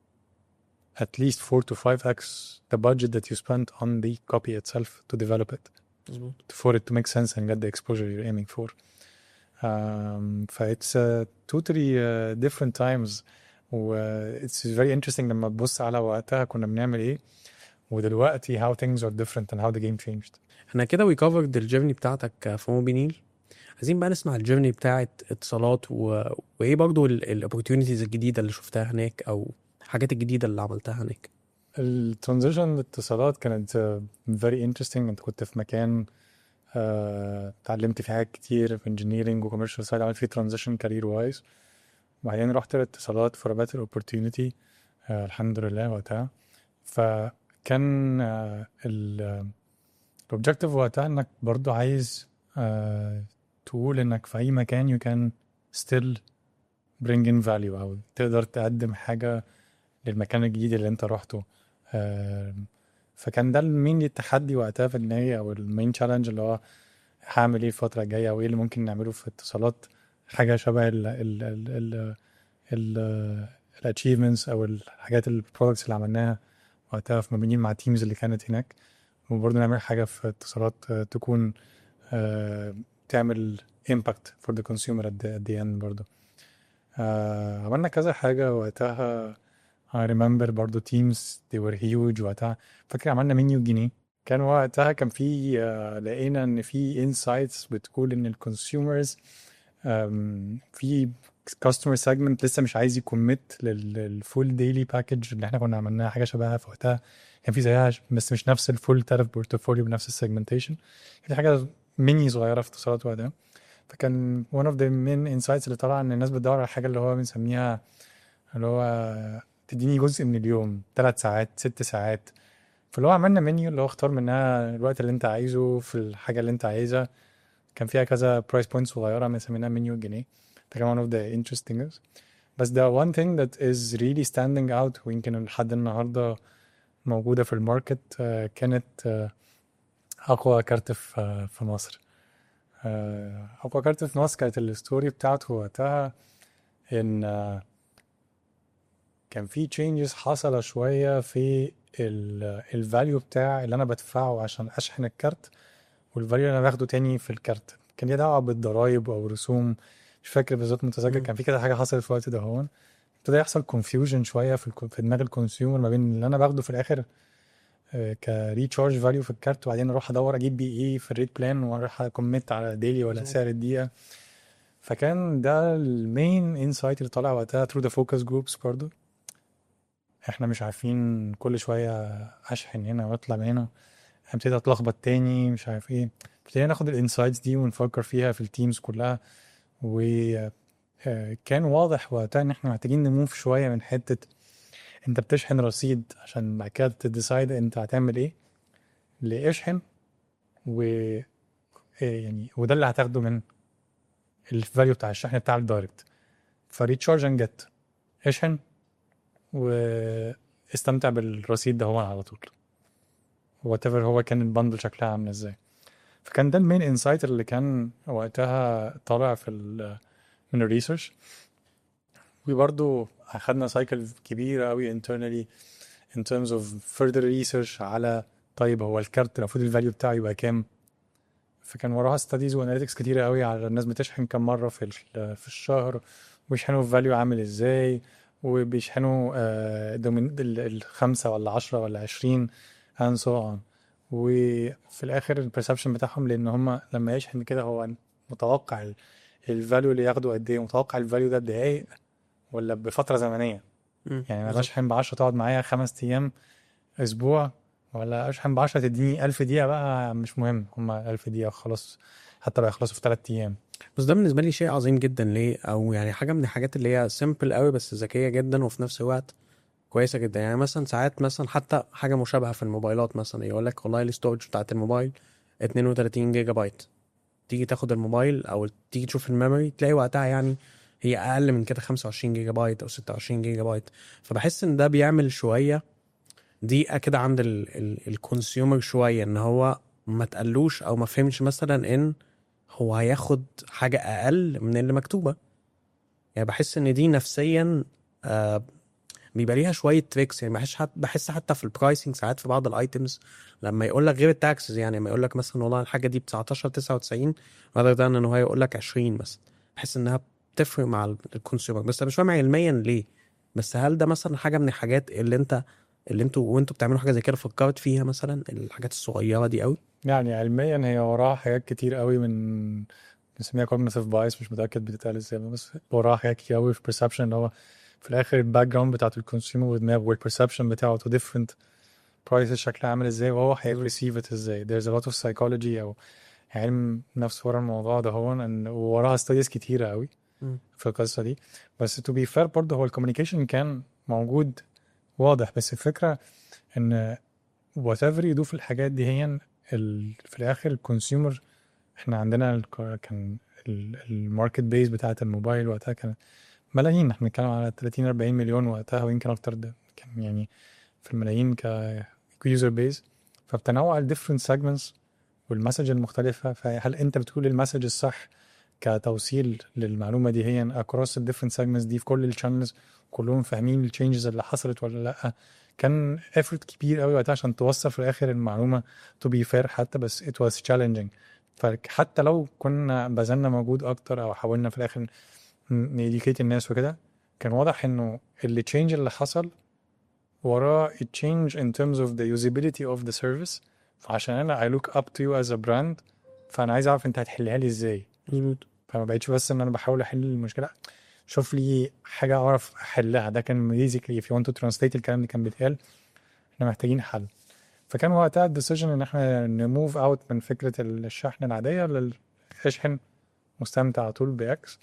at least four to five x the budget that you spent on the copy itself to develop it مظبوط for it to make sense and get the exposure you're aiming for. Um, ف it's uh, totally uh, different times و uh, it's very interesting لما تبص على وقتها كنا بنعمل ايه ودلوقتي how things are different and how the game changed. احنا كده وي كفرد الجيرني بتاعتك في موبينيل عايزين بقى نسمع الجيرني بتاعت اتصالات و... وايه برضو الاوبورتيونيتيز الجديده اللي شفتها هناك او الحاجات الجديده اللي عملتها هناك الترانزيشن للاتصالات كانت uh, very interesting انت كنت في مكان uh, اتعلمت فيه حاجات كتير في engineering وكوميرشال سايد عملت فيه ترانزيشن كارير وايز وبعدين رحت الاتصالات for a better opportunity uh, الحمد لله وقتها فكان uh, الاوبجيكتيف وقتها انك برضو عايز uh, تقول انك في اي مكان you can still bring in value او تقدر تقدم حاجة للمكان الجديد اللي انت روحته آه، فكان ده المين التحدي وقتها في النهاية او المين تشالنج اللي هو هعمل ايه الفترة الجاية او ايه اللي ممكن نعمله في اتصالات حاجة شبه ال ال ال ال ال الاتشيفمنتس او الحاجات البرودكتس اللي عملناها وقتها في مبنيين مع تيمز اللي كانت هناك وبرضه نعمل حاجة في اتصالات آه، تكون آه، تعمل impact for the consumer at the, at the end برضه آه، عملنا كذا حاجة وقتها I remember برضو teams they were huge وقتها فاكر عملنا منيو جنيه كان وقتها كان في آه، لقينا ان في insights بتقول ان الكونسيومرز في كاستمر سيجمنت لسه مش عايز يكمت للفول ديلي باكج اللي احنا كنا عملناها حاجه شبهها في وقتها كان في زيها بس مش نفس الفول تارف بورتفوليو بنفس السيجمنتيشن دي حاجه ميني صغيره في اتصالات وقتها فكان one of the main insights اللي طلع ان الناس بتدور على حاجه اللي هو بنسميها اللي هو تديني جزء من اليوم ثلاث ساعات ست ساعات فاللي هو عملنا منيو اللي هو اختار منها الوقت اللي انت عايزه في الحاجه اللي انت عايزها كان فيها كذا برايس بوينت صغيره مسمينها منيو جنيه ده كان one of the interesting things. بس ده one thing that is really standing out ويمكن لحد النهارده موجوده في الماركت آه، كانت آه، اقوى كارت في آه، في مصر آه، اقوى كارت في مصر كانت الستوري بتاعته وقتها ان آه، كان في تشينجز حصل شويه في الفاليو بتاع اللي انا بدفعه عشان اشحن الكارت والفاليو اللي انا باخده تاني في الكارت كان ليه دعوه بالضرايب او رسوم مش فاكر بالظبط متذكر مم. كان في كده حاجه حصلت في الوقت ده هون ابتدى يحصل كونفيوجن شويه في الكو- في دماغ الكونسيومر ما بين اللي انا باخده في الاخر كريتشارج فاليو في الكارت وبعدين اروح ادور اجيب بيه ايه في الريت بلان واروح اكوميت على ديلي ولا مظبوط. سعر الدقيقه فكان ده المين انسايت اللي طالع وقتها ثرو ذا فوكس جروبس برضو احنا مش عارفين كل شويه اشحن هنا واطلع من هنا ابتدي اتلخبط تاني مش عارف ايه ابتدينا ناخد الانسايتس دي ونفكر فيها في التيمز كلها وكان واضح وقتها ان احنا محتاجين نموف شويه من حته انت بتشحن رصيد عشان بعد كده تديسايد انت هتعمل ايه لاشحن و إيه يعني وده اللي هتاخده من الفاليو بتاع الشحن بتاع الدايركت فريتشارج اند جيت اشحن واستمتع بالرصيد ده هو على طول وات ايفر هو كان البندل شكلها عامله ازاي فكان ده المين انسايت اللي كان وقتها طالع في ال من الريسيرش وبرضه اخدنا سايكل كبيره قوي internally in terms of further research على طيب هو الكارت المفروض الفاليو بتاعه يبقى كام فكان وراها ستاديز واناليتكس كتيره قوي على الناس بتشحن كام مره في ال- في الشهر ويشحنوا الفاليو عامل ازاي وبيشحنوا آه، دومين- ال- الخمسة ولا عشرة ولا عشرين and so on وفي الآخر البرسبشن بتاعهم لأن هم لما يشحن كده هو متوقع الفاليو اللي ياخده قد ايه متوقع الفاليو ده بدقايق ولا بفترة زمنية مم. يعني انا بالظبط. بشحن ب 10 تقعد معايا خمس ايام اسبوع ولا اشحن ب 10 تديني 1000 دقيقة بقى مش مهم هما 1000 دقيقة خلاص حتى لو يخلصوا في 3 ايام بس ده بالنسبه لي شيء عظيم جدا ليه او يعني حاجه من الحاجات اللي هي سيمبل قوي بس ذكيه جدا وفي نفس الوقت كويسه جدا يعني مثلا ساعات مثلا حتى حاجه مشابهه في الموبايلات مثلا يقول لك والله الاستورج بتاعت الموبايل 32 جيجا بايت تيجي تاخد الموبايل او تيجي تشوف الميموري تلاقي وقتها يعني هي اقل من كده 25 جيجا بايت او 26 جيجا بايت فبحس ان ده بيعمل شويه ضيقه كده عند الكونسيومر شويه ان هو ما تقلوش او ما فهمش مثلا ان هو هياخد حاجه اقل من اللي مكتوبه يعني بحس ان دي نفسيا آه بيبقى ليها شويه تريكس يعني بحس حتى بحس حتى في البرايسنج ساعات في بعض الايتمز لما يقول لك غير التاكسز يعني لما يقول لك مثلا والله الحاجه دي ب 19 99 rather than ان هو يقول لك 20 مثلا بحس انها بتفرق مع الكونسيومر بس انا مش فاهم علميا ليه بس هل ده مثلا حاجه من الحاجات اللي انت اللي انتوا وانتوا بتعملوا حاجه زي كده فكرت فيها مثلا الحاجات الصغيره دي قوي يعني علميا هي وراها حاجات كتير قوي من بنسميها cognitive bias مش متاكد بتتقال ازاي بس وراها حاجات كتير قوي في perception اللي هو في الاخر الباك جراوند بتاعت الكونسيومر ودماغه والبرسبشن بتاعه تو ديفرنت برايسز شكلها عامل ازاي وهو هيريسيف ات ازاي there's a lot of psychology او علم نفس ورا الموضوع ده هو ان وراها ستاديز كتيره قوي في القصه دي بس تو بي فير برضه هو الكوميونيكيشن كان موجود واضح بس الفكره ان وات ايفر يدو في الحاجات دي هي في الاخر الكونسيومر احنا عندنا كان الماركت بيز بتاعت الموبايل وقتها كان ملايين احنا بنتكلم على 30 40 مليون وقتها ويمكن اكتر ده كان يعني في الملايين ك يوزر بيز فبتنوع الديفرنت سيجمنتس والمسج المختلفة فهل انت بتقول المسج الصح كتوصيل للمعلومة دي هي across الديفرنت سيجمنتس دي في كل الشانلز كلهم فاهمين التشينجز اللي حصلت ولا لا كان effort كبير قوي وقتها عشان توصل في الاخر المعلومة to be fair حتى بس it was challenging فحتى لو كنا بذلنا مجهود اكتر او حاولنا في الاخر نديكيت الناس وكده كان واضح انه اللي تشينج اللي حصل وراه change in terms of the usability of the service فعشان انا I look up to you as a brand فانا عايز اعرف انت هتحلها لي ازاي مظبوط فما بقتش بس ان انا بحاول احل المشكله شوف لي حاجه اعرف احلها ده كان بيزيكلي if you want to translate الكلام اللي كان بيتقال احنا محتاجين حل فكان وقتها الديسيجن ان احنا نموف اوت من فكره الشحن العاديه للشحن مستمتع على طول باكس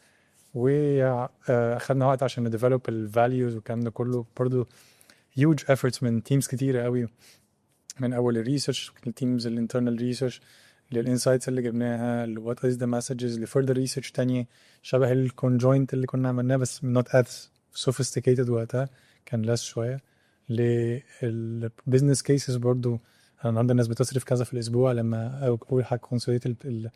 واخدنا وقت عشان نديفلوب الفاليوز والكلام ده كله برضه هيوج efforts من تيمز كتيره قوي من اول الريسيرش التيمز الانترنال ريسيرش للانسايتس اللي جبناها لوات از ذا مسجز لفurther ريسيرش تانية شبه الكونجوينت اللي كنا عملناه بس not as sophisticated وقتها كان less شويه للبزنس كيسز برضو النهارده الناس بتصرف كذا في الاسبوع لما اول حاجه كونسوليت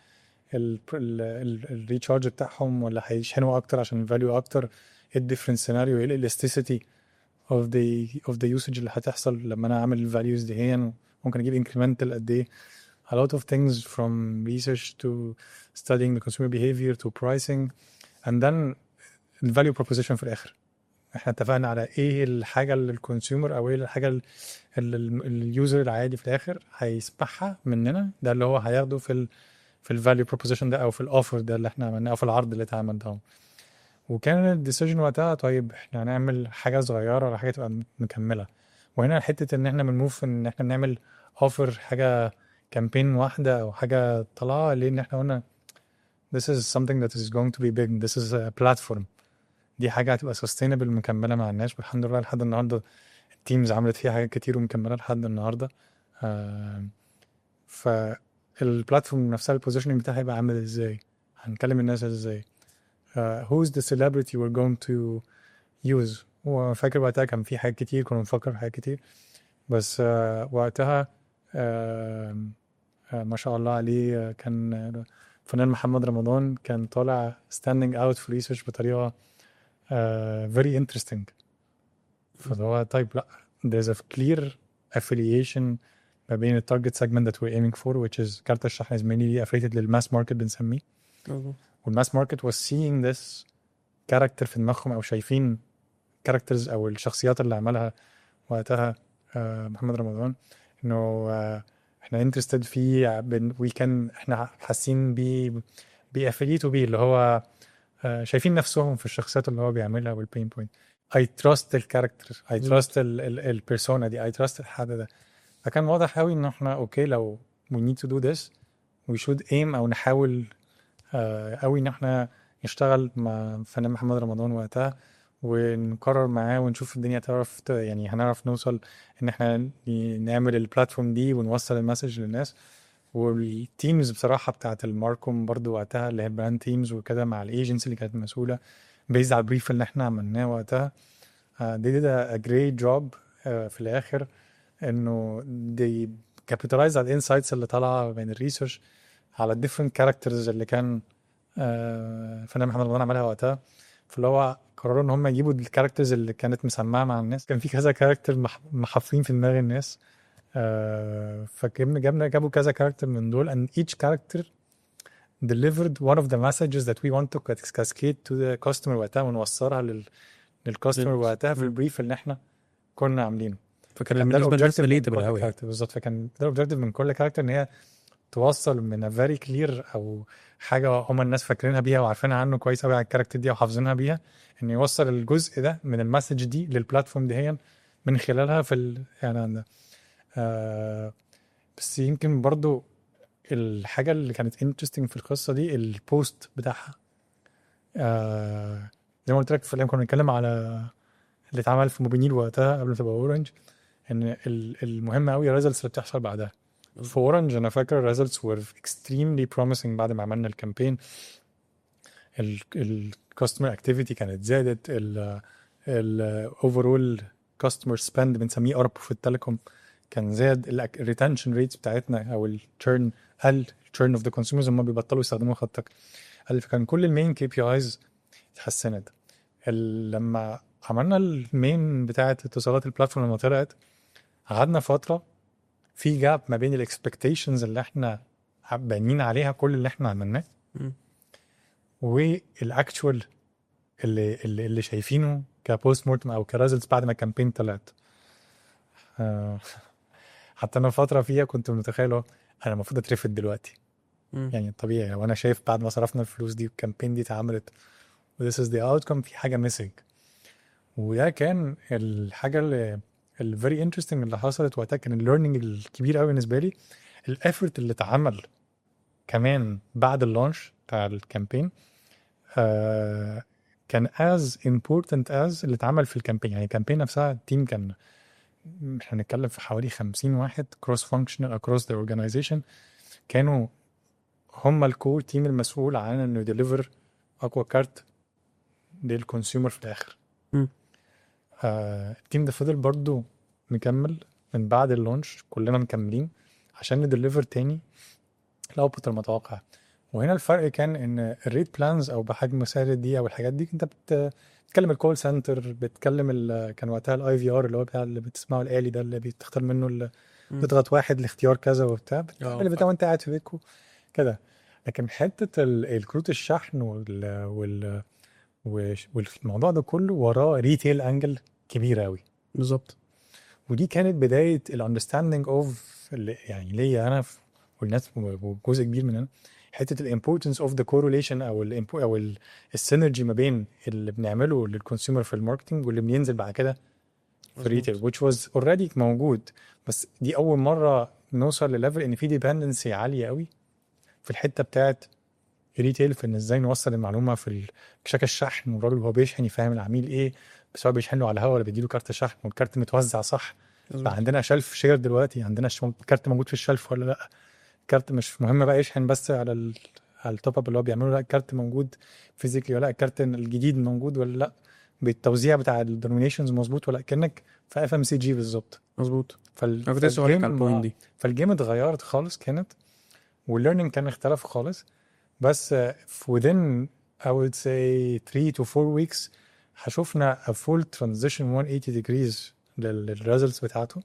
الريتشارج بتاعهم ولا هيشحنوا اكتر عشان الفاليو اكتر ايه الديفرنت سيناريو ايه الالاستيسيتي اوف ذا اوف ذا يوسج اللي هتحصل لما انا اعمل الفاليوز دي هي ممكن اجيب انكريمنتال قد ايه a lot of things from research to studying the consumer behavior to pricing and then the value proposition في الاخر احنا اتفقنا على ايه الحاجه اللي الكونسيومر او ايه الحاجه اللي اليوزر العادي في الاخر هيسمعها مننا ده اللي هو هياخده في ال في الفاليو بروبوزيشن ده او في الاوفر ده اللي احنا عملناه او في العرض اللي اتعمل ده وكان الديسيجن وقتها طيب احنا هنعمل حاجه صغيره ولا حاجه تبقى مكمله وهنا حته ان احنا بنموف ان احنا نعمل اوفر حاجه كامبين واحده او حاجه طالعه لان احنا قلنا this is something that is going to be big this is a platform دي حاجه هتبقى sustainable مكمله مع الناس والحمد لله لحد النهارده التيمز عملت فيها حاجات كتير ومكمله لحد النهارده آه فالبلاتفورم نفسها البوزيشننج بتاعها هيبقى عامل ازاي هنكلم الناس ازاي uh, who's the celebrity we're going to use وفاكر وقتها كان في حاجات كتير كنا بنفكر في حاجات كتير بس uh, وقتها uh, uh, ما شاء الله عليه كان فنان محمد رمضان كان طالع standing out في ريسيرش بطريقه uh, very interesting فهو طيب لا there's a clear affiliation ما بين التارجت segment that we're aiming for which is كارت الشحن is mainly affiliated للماس ماركت بنسميه والماس ماركت was seeing this character في دماغهم او شايفين كاركترز او الشخصيات اللي عملها وقتها آه محمد رمضان انه آه احنا انترستد فيه وي كان احنا حاسين بيه بافليتو بيه اللي هو آه شايفين نفسهم في الشخصيات اللي هو بيعملها والبين بوينت اي تراست الكاركتر اي تراست البيرسونا دي اي تراست الحد ده فكان واضح قوي ان احنا اوكي لو we need to do this we should aim او نحاول آه، قوي ان احنا نشتغل مع الفنان محمد رمضان وقتها ونقرر معاه ونشوف الدنيا تعرف ت- يعني هنعرف نوصل ان احنا ن- نعمل البلاتفورم دي ونوصل المسج للناس والتيمز بصراحة بتاعت الماركوم برضو وقتها اللي هي براند تيمز وكده مع الايجنسي اللي كانت مسؤولة بيزد على البريف اللي احنا عملناه وقتها uh, they did a, a great job uh, في الاخر انه they capitalize على الانسايتس اللي طالعه من الريسيرش على الديفرنت كاركترز اللي كان آه، فنان محمد رمضان عملها وقتها فاللي هو قرروا ان هم يجيبوا الكاركترز اللي كانت مسمعه مع الناس كان في كذا كاركتر مح- محفرين في دماغ الناس آه، فجبنا جبنا جابوا كذا كاركتر من دول and each character delivered one of the messages that we want to cascade to the customer وقتها ونوصلها لل للكاستمر لل- وقتها في مم. البريف اللي احنا كنا عاملينه فكان ده بالنسبه للناس الobjective من ريليتابل كل قوي character بالظبط فكان ده الاوبجيكتيف من كل كاركتر ان هي توصل من فيري كلير او حاجه هم الناس فاكرينها بيها وعارفينها عنه كويس قوي على الكاركتر دي وحافظينها بيها ان يوصل الجزء ده من المسج دي للبلاتفورم دي هي من خلالها في الاعلان ده آه بس يمكن برضو الحاجه اللي كانت انترستنج في القصه دي البوست بتاعها آه زي ما قلت لك في الايام كنا بنتكلم على اللي اتعمل في موبينيل وقتها قبل ما تبقى اورنج ان ال- المهم قوي الريزلتس اللي بتحصل بعدها في اورنج انا فاكر الريزلتس were extremely promising بعد ما عملنا الكامبين الكاستمر اكتيفيتي كانت زادت الاوفرول كاستمر سبند بنسميه ارب في التليكوم كان زاد الريتنشن ريتس بتاعتنا او التشيرن قل التشيرن اوف ذا كونسيومرز هم بيبطلوا يستخدموا خطك قال فكان كل المين كي بي ايز اتحسنت ال- لما عملنا المين بتاعت اتصالات البلاتفورم لما طلعت قعدنا فتره في جاب ما بين الاكسبكتيشنز اللي احنا بانيين عليها كل اللي احنا عملناه مم. والاكتشوال اللي اللي, اللي شايفينه كبوست مورتم او كريزلتس بعد ما الكامبين طلعت آه، حتى انا فتره فيها كنت متخيل هو انا المفروض اترفد دلوقتي مم. يعني طبيعي وانا شايف بعد ما صرفنا الفلوس دي والكامبين دي اتعملت و this is the outcome في حاجه ميسنج وده كان الحاجه اللي الفيري انترستنج اللي حصلت وقتها كان الليرنينج الكبير قوي بالنسبه لي الافورت اللي اتعمل كمان بعد اللانش بتاع الكامبين آه كان as important as اللي اتعمل في الكامبين يعني الكامبين نفسها التيم كان احنا بنتكلم في حوالي 50 واحد كروس فانكشنال اكروس ذا اورجانيزيشن كانوا هم الكور تيم المسؤول عن انه يديليفر اقوى كارت للكونسيومر في الاخر مم. آه التيم ده فضل برضو مكمل من بعد اللونش كلنا مكملين عشان نديليفر تاني الاوتبوت المتوقع وهنا الفرق كان ان الريت بلانز او بحجم سعر دي او الحاجات دي انت بت- بتتكلم الكول سنتر بتتكلم ال- كان وقتها الاي في ار اللي هو بتاع اللي بتسمعه الالي ده اللي بتختار منه ال- مم. تضغط واحد لاختيار كذا وبتاع اه، بتعمل بتاع وانت قاعد في بيتكو كده لكن حته ال- الكروت الشحن وال وال وش- والموضوع ده كله وراه ريتيل انجل كبيره قوي بالظبط ودي كانت بدايه الاندرستاندنج اوف يعني ليا انا ف- والناس وجزء كبير مننا حته الامبورتنس اوف ذا كورليشن او ال او ال- السينرجي ما بين اللي بنعمله للكونسيومر في الماركتنج واللي بينزل بعد كده في الريتيل which was already موجود بس دي اول مره نوصل لليفل ان في ديبندنسي عاليه قوي في الحته بتاعت ريتيل في ان ازاي نوصل المعلومه في ال- شكل الشحن والراجل وهو بيشحن يفهم العميل ايه بس هو بيشحن له على الهواء ولا بيديله كارت شحن والكارت متوزع صح فعندنا شلف شير دلوقتي عندنا ش- كارت موجود في الشلف ولا لا الكارت مش مهم بقى يشحن بس على ال... على التوب اب اللي هو بيعمله لا الكارت موجود فيزيكلي ولا لا الكارت الجديد موجود ولا لا بالتوزيع بتاع الدومينيشنز مظبوط ولا كانك في اف ام سي جي بالظبط مظبوط فال... انا كنت لسه هقول لك على فالجيم- البوينت دي فالجيم اتغيرت خالص كانت والليرنينج كان اختلف خالص بس uh, within I would say 3 to 4 weeks شفنا a full transition 180 degrees لل- للريزلتس بتاعته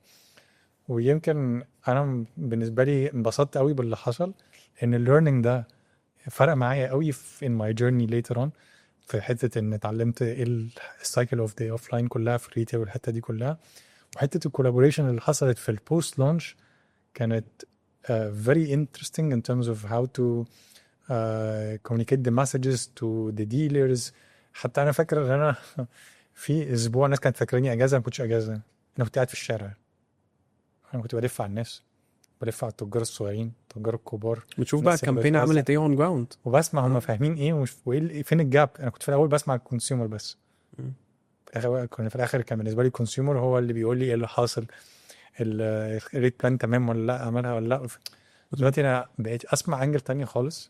ويمكن انا بالنسبه لي انبسطت قوي باللي حصل ان الليرنينج ده فرق معايا قوي في in my journey later on في حته ان اتعلمت ايه السايكل اوف ذا اوف لاين كلها في الريتيل والحته دي كلها وحته الكولابوريشن اللي حصلت في البوست لانش كانت uh, very interesting in terms of how to uh, communicate the messages to the dealers حتى انا فاكر ان انا في اسبوع الناس كانت فاكراني اجازه ما كنتش اجازه انا كنت قاعد في الشارع انا كنت بلف على الناس بلف على التجار الصغيرين التجار الكبار بتشوف بقى الناس اللي الكامبين بتوزع. عملت ايه اون جراوند وبسمع هم فاهمين ايه ومش وايه ال- فين الجاب انا كنت في الاول بسمع الكونسيومر بس مم. في الاخر كان في الاخر كان بالنسبه لي الكونسيومر هو اللي بيقول لي ايه اللي حاصل ال- الريت بلان تمام ولا لا عملها ولا لا دلوقتي انا بقيت اسمع انجل تانية خالص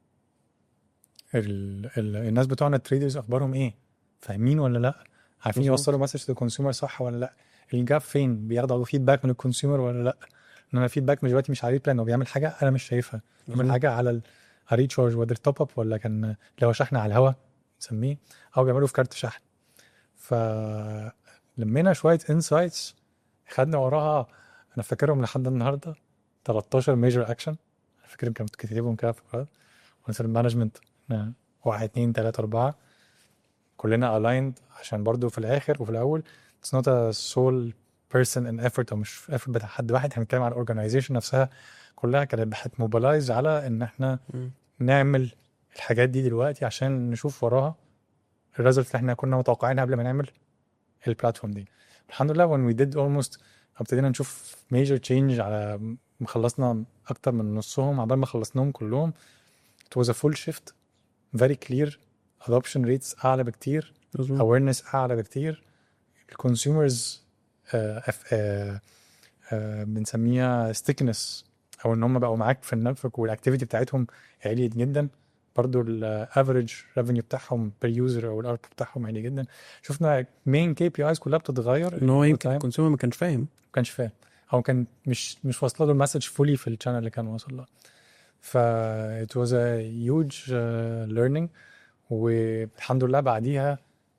ال... ال... الناس بتوعنا التريدرز اخبارهم ايه فاهمين ولا لا عارفين مظبوط. يوصلوا مسج للكونسيومر صح ولا لا الجاب فين بياخدوا فيدباك من الكونسيومر ولا لا انما الفيدباك مش دلوقتي مش على الريت بلان هو بيعمل حاجه انا مش شايفها بيعمل حاجه على ال- على الريتشارج وذر توب اب ولا كان اللي هو شحن على الهواء نسميه او بيعملوا في كارت شحن فلمينا شويه انسايتس خدنا وراها انا فاكرهم لحد النهارده 13 ميجر اكشن فاكر كنت كاتبهم كده في القرار ونسال المانجمنت واحد اتنين تلاته اربعه كلنا الايند عشان برضو في الاخر وفي الاول اتس نوت ا سول بيرسون ان effort او مش effort بتاع حد واحد احنا بنتكلم على الاورجنايزيشن نفسها كلها كانت هتموبلايز على ان احنا مم. نعمل الحاجات دي دلوقتي عشان نشوف وراها الريزلت اللي احنا كنا متوقعينها قبل ما نعمل البلاتفورم دي الحمد لله when we did almost ابتدينا نشوف major change على ما خلصنا اكتر من نصهم عبال ما خلصناهم كلهم it was a full shift very clear adoption rates اعلى بكتير مظبوط. awareness اعلى بكتير الكونسيومرز بنسميها ستيكنس او ان هم بقوا معاك في النتورك والاكتيفيتي بتاعتهم عليت جدا برضو الافريج ريفينيو بتاعهم بير يوزر او الارب بتاعهم عالي جدا شفنا مين كي بي ايز كلها بتتغير ان هو يمكن time. الكونسيومر ما كانش فاهم ما كانش فاهم او كان مش مش واصله له المسج فولي في الشانل اللي كان واصل له ف it was a huge uh, learning والحمد لله بعديها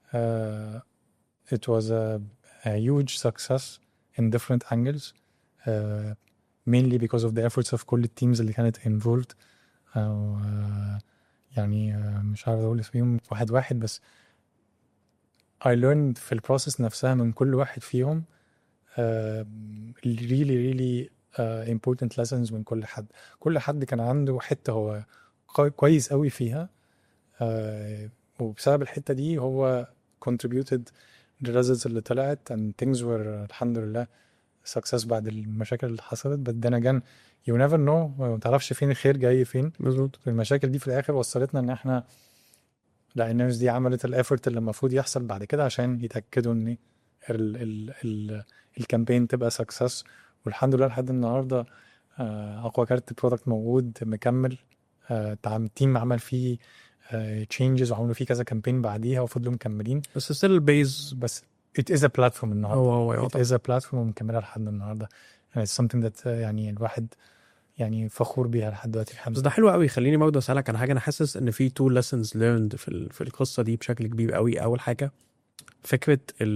uh, it was a, a huge success in different angles uh, mainly because of the efforts of كل التيمز اللي كانت involved أو uh, يعني uh, مش عارف اقول اسمهم واحد واحد بس I learned في البروسيس نفسها من كل واحد فيهم uh, really really uh, important lessons من كل حد كل حد كان عنده حتة هو قوي- كويس قوي فيها uh, وبسبب الحتة دي هو contributed للريزلتس اللي طلعت and things were الحمد لله success بعد المشاكل اللي حصلت but then again you never know ما تعرفش فين الخير جاي فين مظبوط المشاكل دي في الاخر وصلتنا ان احنا لا الناس دي عملت الافورت اللي المفروض يحصل بعد كده عشان يتاكدوا ان ال ال ال الكامبين تبقى سكسس والحمد لله لحد النهارده آه، اقوى كارت برودكت موجود مكمل آه، تعم- تيم عمل فيه تشينجز وعملوا فيه كذا كامبين بعديها وفضلوا مكملين بس ستيل البيز بس it is a platform النهارده هو هو it يعتبر is a platform ومكملها لحد النهارده and it's something that آه، يعني الواحد يعني فخور بيها لحد دلوقتي الحمد بس لله ده حلو قوي خليني برضه اسالك عن حاجه انا حاسس ان في تو lessons learned في ال- في القصه دي بشكل كبير قوي اول حاجه فكره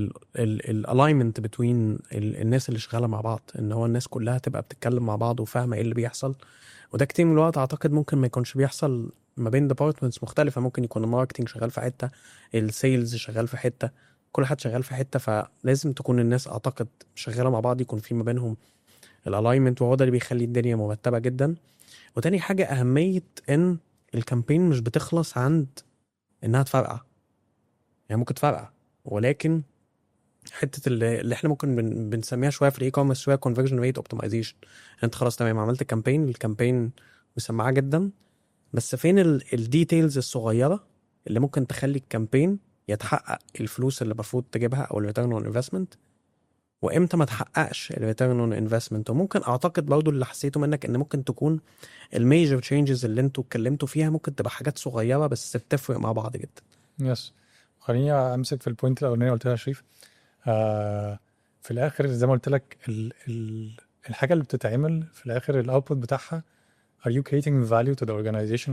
الالاينمنت بتوين الناس اللي شغاله مع بعض ان هو الناس كلها تبقى بتتكلم مع بعض وفاهمه ايه اللي بيحصل وده كتير من الوقت اعتقد ممكن ما يكونش بيحصل ما بين ديبارتمنتس مختلفه ممكن يكون الماركتنج شغال في حته السيلز شغال في حته كل حد شغال في حته فلازم تكون الناس اعتقد شغاله مع بعض يكون في ما بينهم الالاينمنت وهو ده اللي بيخلي الدنيا مرتبه جدا وتاني حاجه اهميه ان الكامبين مش بتخلص عند انها تفرقع يعني ممكن تفرقع ولكن حته اللي, اللي احنا ممكن بن بنسميها شويه في الاي كوميرس شويه كونفرجن ريت اوبتمايزيشن انت خلاص تمام عملت كامبين الكامبين مسمعه جدا بس فين الديتيلز الصغيره اللي ممكن تخلي الكامبين يتحقق الفلوس اللي المفروض تجيبها او الريتيرن اون انفستمنت وامتى ما تحققش الريتيرن اون انفستمنت وممكن اعتقد برضو اللي حسيته منك ان ممكن تكون الميجر تشينجز اللي انتوا اتكلمتوا فيها ممكن تبقى حاجات صغيره بس بتفرق مع بعض جدا يس خليني امسك في البوينت الاولانيه اللي قلتها يا شريف آه في الاخر زي ما قلت لك ال ال الحاجه اللي بتتعمل في الاخر الاوتبوت بتاعها are you creating value to the organization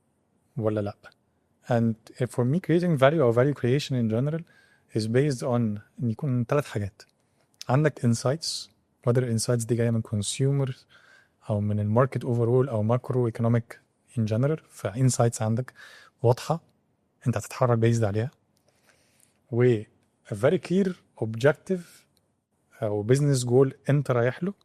ولا لا and for me creating value or value creation in general is based on ان يكون ثلاث حاجات عندك insights whether insights دي جايه من consumers او من الماركت overall او ماكرو ايكونوميك in general فانسايتس عندك واضحه انت هتتحرك بيزد عليها و a very clear objective او business goal انت رايح له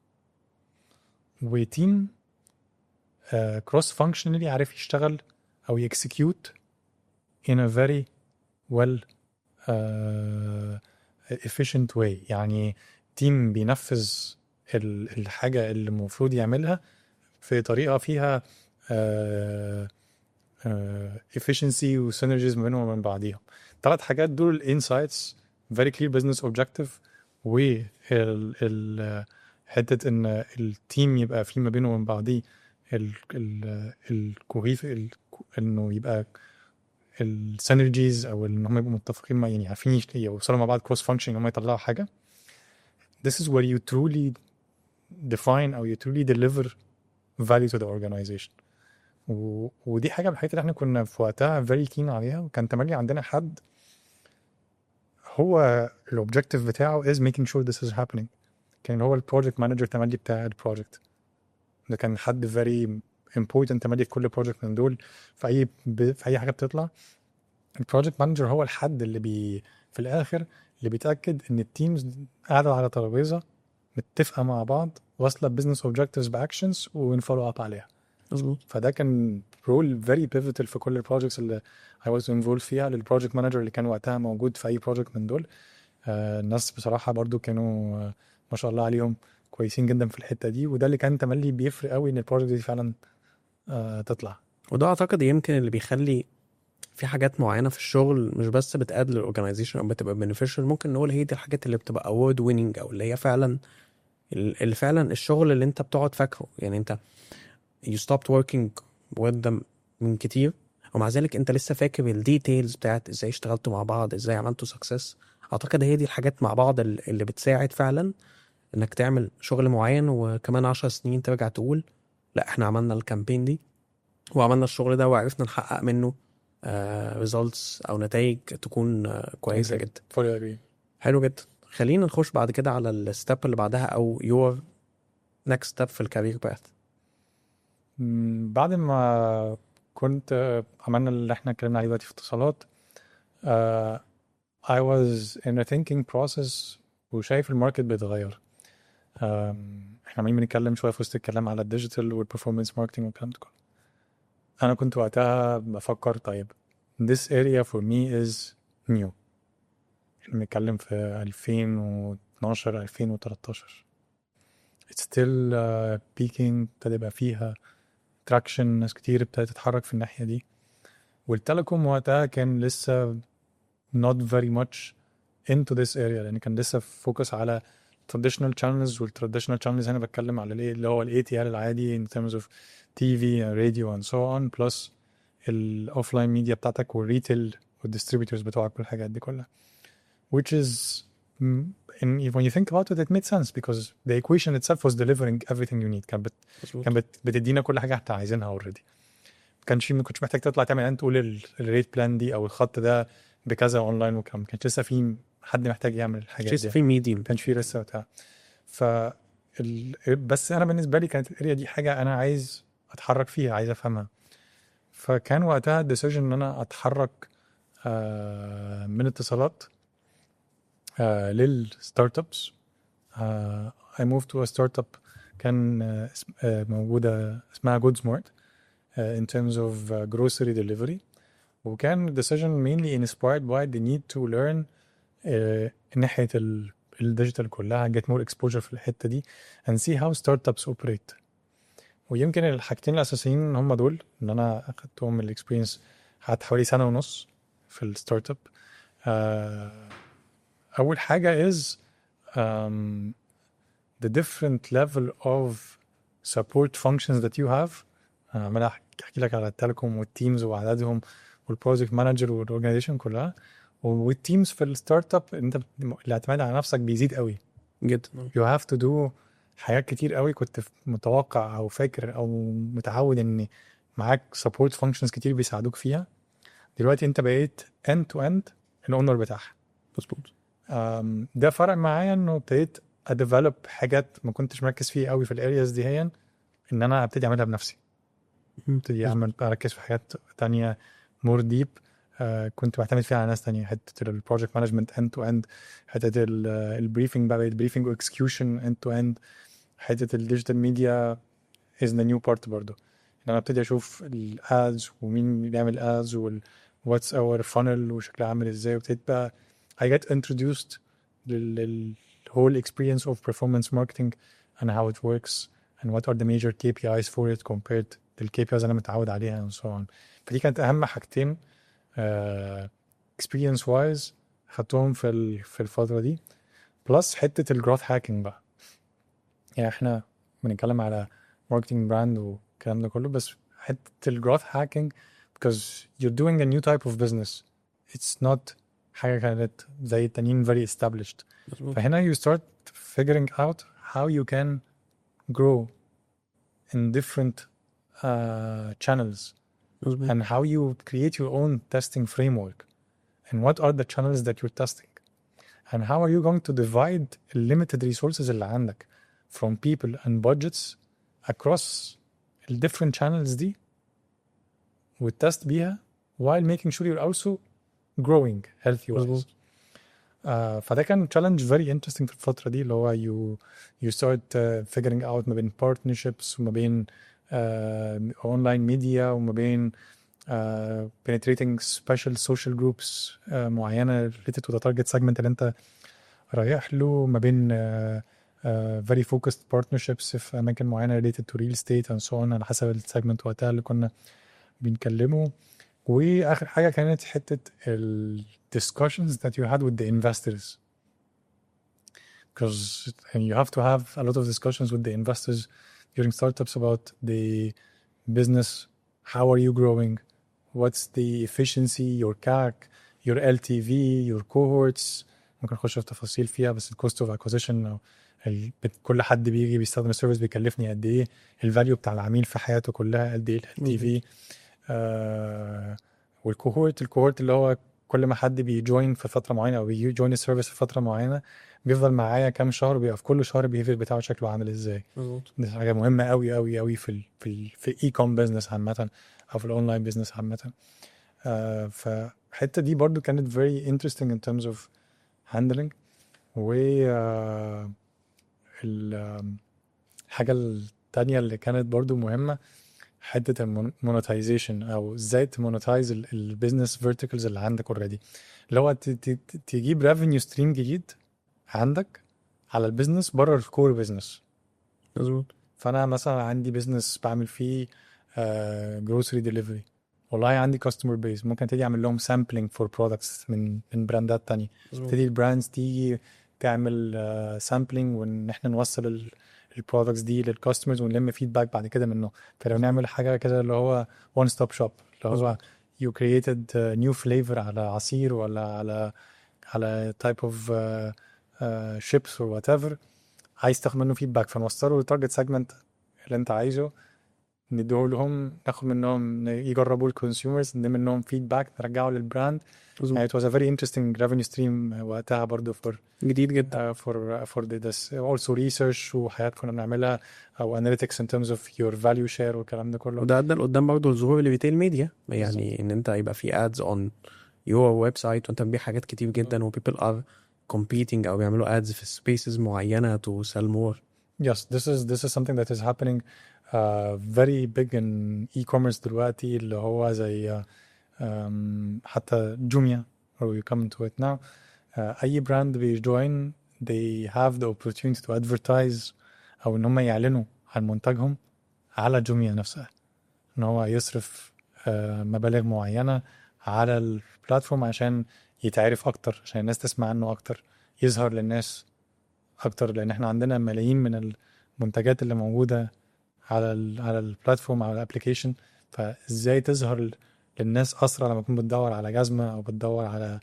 وتيم كروس فانكشنالي عارف يشتغل او يكسكيوت in a very well uh, efficient way يعني تيم بينفذ ال- الحاجه اللي المفروض يعملها في طريقه فيها آه آه efficiency وسينرجيز ما بينهم وبين بعضيهم ثلاث حاجات دول الانسايتس very clear business objective و ال ال حته ان التيم يبقى فيه ما بينه وبين بعضيه ال ال الكوهيف ال- انه يبقى السينرجيز او ان هم يبقوا متفقين مع يعني عارفين يشت- يوصلوا مع بعض كروس فانكشن ان هم يطلعوا حاجه this is where you truly define او you truly deliver value to the organization و... ودي حاجه من الحاجات اللي احنا كنا في وقتها very keen عليها وكان تملي عندنا حد هو الاوبجيكتيف بتاعه is making sure this is happening كان هو البروجكت مانجر تملي بتاع البروجكت ده كان حد very important تملي في كل بروجكت من دول في اي ب... في اي حاجه بتطلع البروجكت مانجر هو الحد اللي بي في الاخر اللي بيتاكد ان التيمز قاعده على ترابيزه متفقه مع بعض واصله بزنس اوبجكتيفز باكشنز ونفولو اب عليها مظبوط فده كان رول فيري بيفيتال في كل البروجكتس اللي I was involved فيها للبروجكت مانجر اللي كان وقتها موجود في اي بروجكت من دول آه الناس بصراحه برضو كانوا آه ما شاء الله عليهم كويسين جدا في الحته دي وده اللي كان تملي بيفرق قوي ان البروجكت دي فعلا آه تطلع وده اعتقد يمكن اللي بيخلي في حاجات معينه في الشغل مش بس بتقاد للاورجنايزيشن او بتبقى بينيفيشال ممكن نقول هي دي الحاجات اللي بتبقى اوورد ويننج او اللي هي فعلا اللي فعلا الشغل اللي انت بتقعد فاكره يعني انت you stopped working with them من كتير ومع ذلك انت لسه فاكر الديتيلز بتاعت ازاي اشتغلتوا مع بعض ازاي عملتوا سكسس اعتقد هي دي الحاجات مع بعض ال- اللي بتساعد فعلا انك تعمل شغل معين وكمان عشر سنين ترجع تقول لا احنا عملنا الكامبين دي وعملنا الشغل ده وعرفنا نحقق منه ريزلتس او نتائج تكون آه، كويسه Okay. جدا fully agree حلو جدا خلينا نخش بعد كده على الستep اللي بعدها او your next step في الكارير باث مم، بعد ما كنت آه، عملنا اللي احنا اتكلمنا عليه دلوقتي في اتصالات آه I was in a thinking process وشايف الماركت بيتغير آم، احنا عمالين بنتكلم شويه في وسط الكلام على الديجيتال والبرفورمانس ماركتنج والكلام ده كله انا كنت وقتها بفكر طيب this area for me is new احنا بنتكلم في 2012 2013 it's still uh, peaking ابتدى يبقى فيها تراكشن ناس كتير ابتدت تتحرك في الناحية دي والتليكوم وقتها كان لسه not very much into this area لأن كان لسه فوكس على traditional channels والtraditional channels هنا بتكلم على الايه اللي هو ال ATL العادي in terms of TV radio and so on plus ال offline media بتاعتك والريتيل والdistributors بتوعك والحاجات دي كلها which is mm, in, when you think about it it made sense because the equation itself was delivering everything you need كان بت كان بت- بتدينا كل حاجه احنا عايزينها اوريدي ما كانش ما كنتش محتاج تطلع تعمل انت تقول ال- الريت بلان دي او الخط ده بكذا اونلاين وكان ما كانش لسه في حد محتاج يعمل الحاجات لسه دي في ميديم ما كانش في لسه بتاع ف ال... بس انا بالنسبه لي كانت الاريا دي حاجه انا عايز اتحرك فيها عايز افهمها فكان وقتها الديسيجن ان انا اتحرك آه، من اتصالات آه، للستارت ابس I moved to a startup كان آه، اسم- آه، موجودة اسمها Good Smart آه، in terms of آه، grocery delivery وكان decision mainly inspired by the need to learn آه، ناحية ال- الديجيتال كلها get more exposure في الحتة دي and see how startups operate ويمكن الحاجتين الأساسيين هم دول إن أنا أخدتهم من الإكسبيرينس قعدت حوالي سنة ونص في الستارت اب آه، أول حاجة is um, the different level of support functions that you have أنا عمال أحكي أحكي لك على التليكوم والتيمز وعددهم والبروجكت مانجر والاورجنايزيشن كلها والتيمز في الستارت اب انت بت- الاعتماد على نفسك بيزيد قوي جدا you have to do حاجات كتير قوي كنت ف- متوقع او فاكر او متعود ان معاك سبورت فانكشنز كتير بيساعدوك فيها دلوقتي انت بقيت end to end الاونر بتاعها مظبوط أم، ده فرق معايا انه ابتديت اديفلوب حاجات ما كنتش مركز فيها قوي في الارياز دي هي ان انا ابتدي اعملها بنفسي ابتدي اعمل اركز في حاجات تانية مور ديب كنت بعتمد فيها على ناس تانية حته البروجكت مانجمنت اند تو اند حته البريفنج بقى بقت بريفنج واكسكيوشن اند تو اند حته الديجيتال ميديا از ذا نيو بارت برضه ان انا ابتدي اشوف الادز ومين بيعمل ادز واتس اور فانل وشكلها عامل ازاي وابتديت بقى I get introduced لل whole experience of performance marketing and how it works and what are the major KPIs for it compared لل KPIs اللي انا متعود عليها and so on فدي كانت اهم حاجتين uh, experience wise خدتهم في ال- في الفترة دي بلس حتة الجروث هاكينج بقى يعني احنا بنتكلم على ماركتنج براند والكلام ده كله بس حتة الجروث هاكينج because you're doing a new type of business it's not حاجة كانت زي التانيين very established مظبوط فهنا you start figuring out how you can grow in different uh, channels مظبوط and how you create your own testing framework and what are the channels that you're testing and how are you going to divide the limited resources اللي عندك from people and budgets across the different channels دي وتست بيها while making sure you're also growing healthy wise مظبوط آه فده كان challenge very interesting في الفترة دي اللي هو you you start uh, figuring out ما بين partnerships وما بين uh, online media وما بين uh, penetrating special social groups uh, معينة related to the target segment اللي انت رايح له ما بين uh, uh, very focused partnerships في أماكن معينة related to real estate and so on على حسب السيجمنت وقتها اللي كنا بنكلمه واخر حاجه كانت حته ال discussions that you had with the investors because you have to have a lot of discussions with the investors during startups about the business how are you growing what's the efficiency your CAC your LTV your cohorts ممكن نخش في تفاصيل فيها بس الكوست اوف اكوزيشن او ال- بت- كل حد بيجي بيستخدم السيرفيس بيكلفني قد ايه الفاليو بتاع العميل في حياته كلها قد ايه ال تي في آه والكوهورت الكوهورت اللي هو كل ما حد بيجوين في فتره معينه او بيجوين السيرفيس في فتره معينه بيفضل معايا كام شهر وبيبقى في كل شهر البيهيفير بتاعه شكله عامل ازاي مظبوط دي حاجه مهمه قوي قوي قوي في ال في ال في الاي كوم بزنس عامه او في الاونلاين بزنس عامه آه فالحته دي برضو كانت very interesting in terms of handling و آه ال- آم، الحاجه التانية اللي كانت برضو مهمه حته المونetization او ازاي تمونتايز البيزنس فيرتيكلز اللي عندك اوريدي اللي هو ت- ت- ت- تجيب ريفينيو ستريم جديد عندك على البيزنس بره الكور بيزنس مظبوط فانا مثلا عندي بيزنس بعمل فيه جروسري ديليفري والله عندي كاستمر بيز ممكن ابتدي اعمل لهم سامبلينج فور برودكتس من من براندات تانية مظبوط تبتدي البراندز تيجي تعمل سامبلينج وان احنا نوصل البرودكتس دي للكاستمرز ونلم فيدباك بعد كده منه فلو نعمل حاجه كده اللي هو وان ستوب شوب اللي هو مظبوط. you created uh, new flavor على عصير ولا على على type of uh, uh, chips or whatever عايز تاخد منه فيدباك فنوصله للتارجت سيجمنت اللي انت عايزه نديه لهم ناخد منهم يجربوا الكونسيومرز ندي منهم فيدباك نرجعه للبراند يعني مظبوط it was a very interesting revenue stream وقتها برضو for جديد جدا uh, for uh, for the, this also research وحاجات كنا بنعملها او analytics in terms of your value share والكلام ده كله وده ادى لقدام برضه لظهور الريتيل ميديا يعني ان انت يبقى في ادز اون يور ويب سايت وانت بتبيع حاجات كتير جدا و people are competing او بيعملوا ادز في سبيسز معينه to sell more Yes, this is this is something that is happening uh, very big in e-commerce دلوقتي اللي هو زي uh, um, حتى جوميا or we come to it now uh, أي براند بيجوين they have the opportunity to advertise أو إن هم يعلنوا عن منتجهم على جوميا نفسها إن هو يصرف uh, مبالغ معينة على البلاتفورم عشان يتعرف أكتر عشان الناس تسمع عنه أكتر يظهر للناس اكتر لان احنا عندنا ملايين من المنتجات اللي موجوده على ال على البلاتفورم او الابلكيشن فازاي تظهر للناس اسرع لما تكون بتدور على جزمه او بتدور على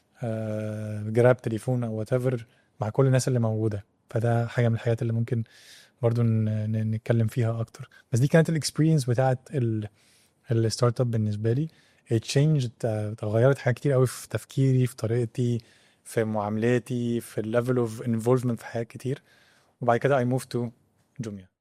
آه، جراب تليفون او وات مع كل الناس اللي موجوده فده حاجه من الحاجات اللي ممكن برضو ن- ن- نتكلم فيها اكتر بس دي كانت الاكسبيرينس بتاعت ال- الستارت اب بالنسبه لي it changed آه، غيرت حاجات كتير قوي في تفكيري في طريقتي في معاملاتي في الليفل اوف انفولفمنت في حاجات كتير وبعد كده I moved to جوميا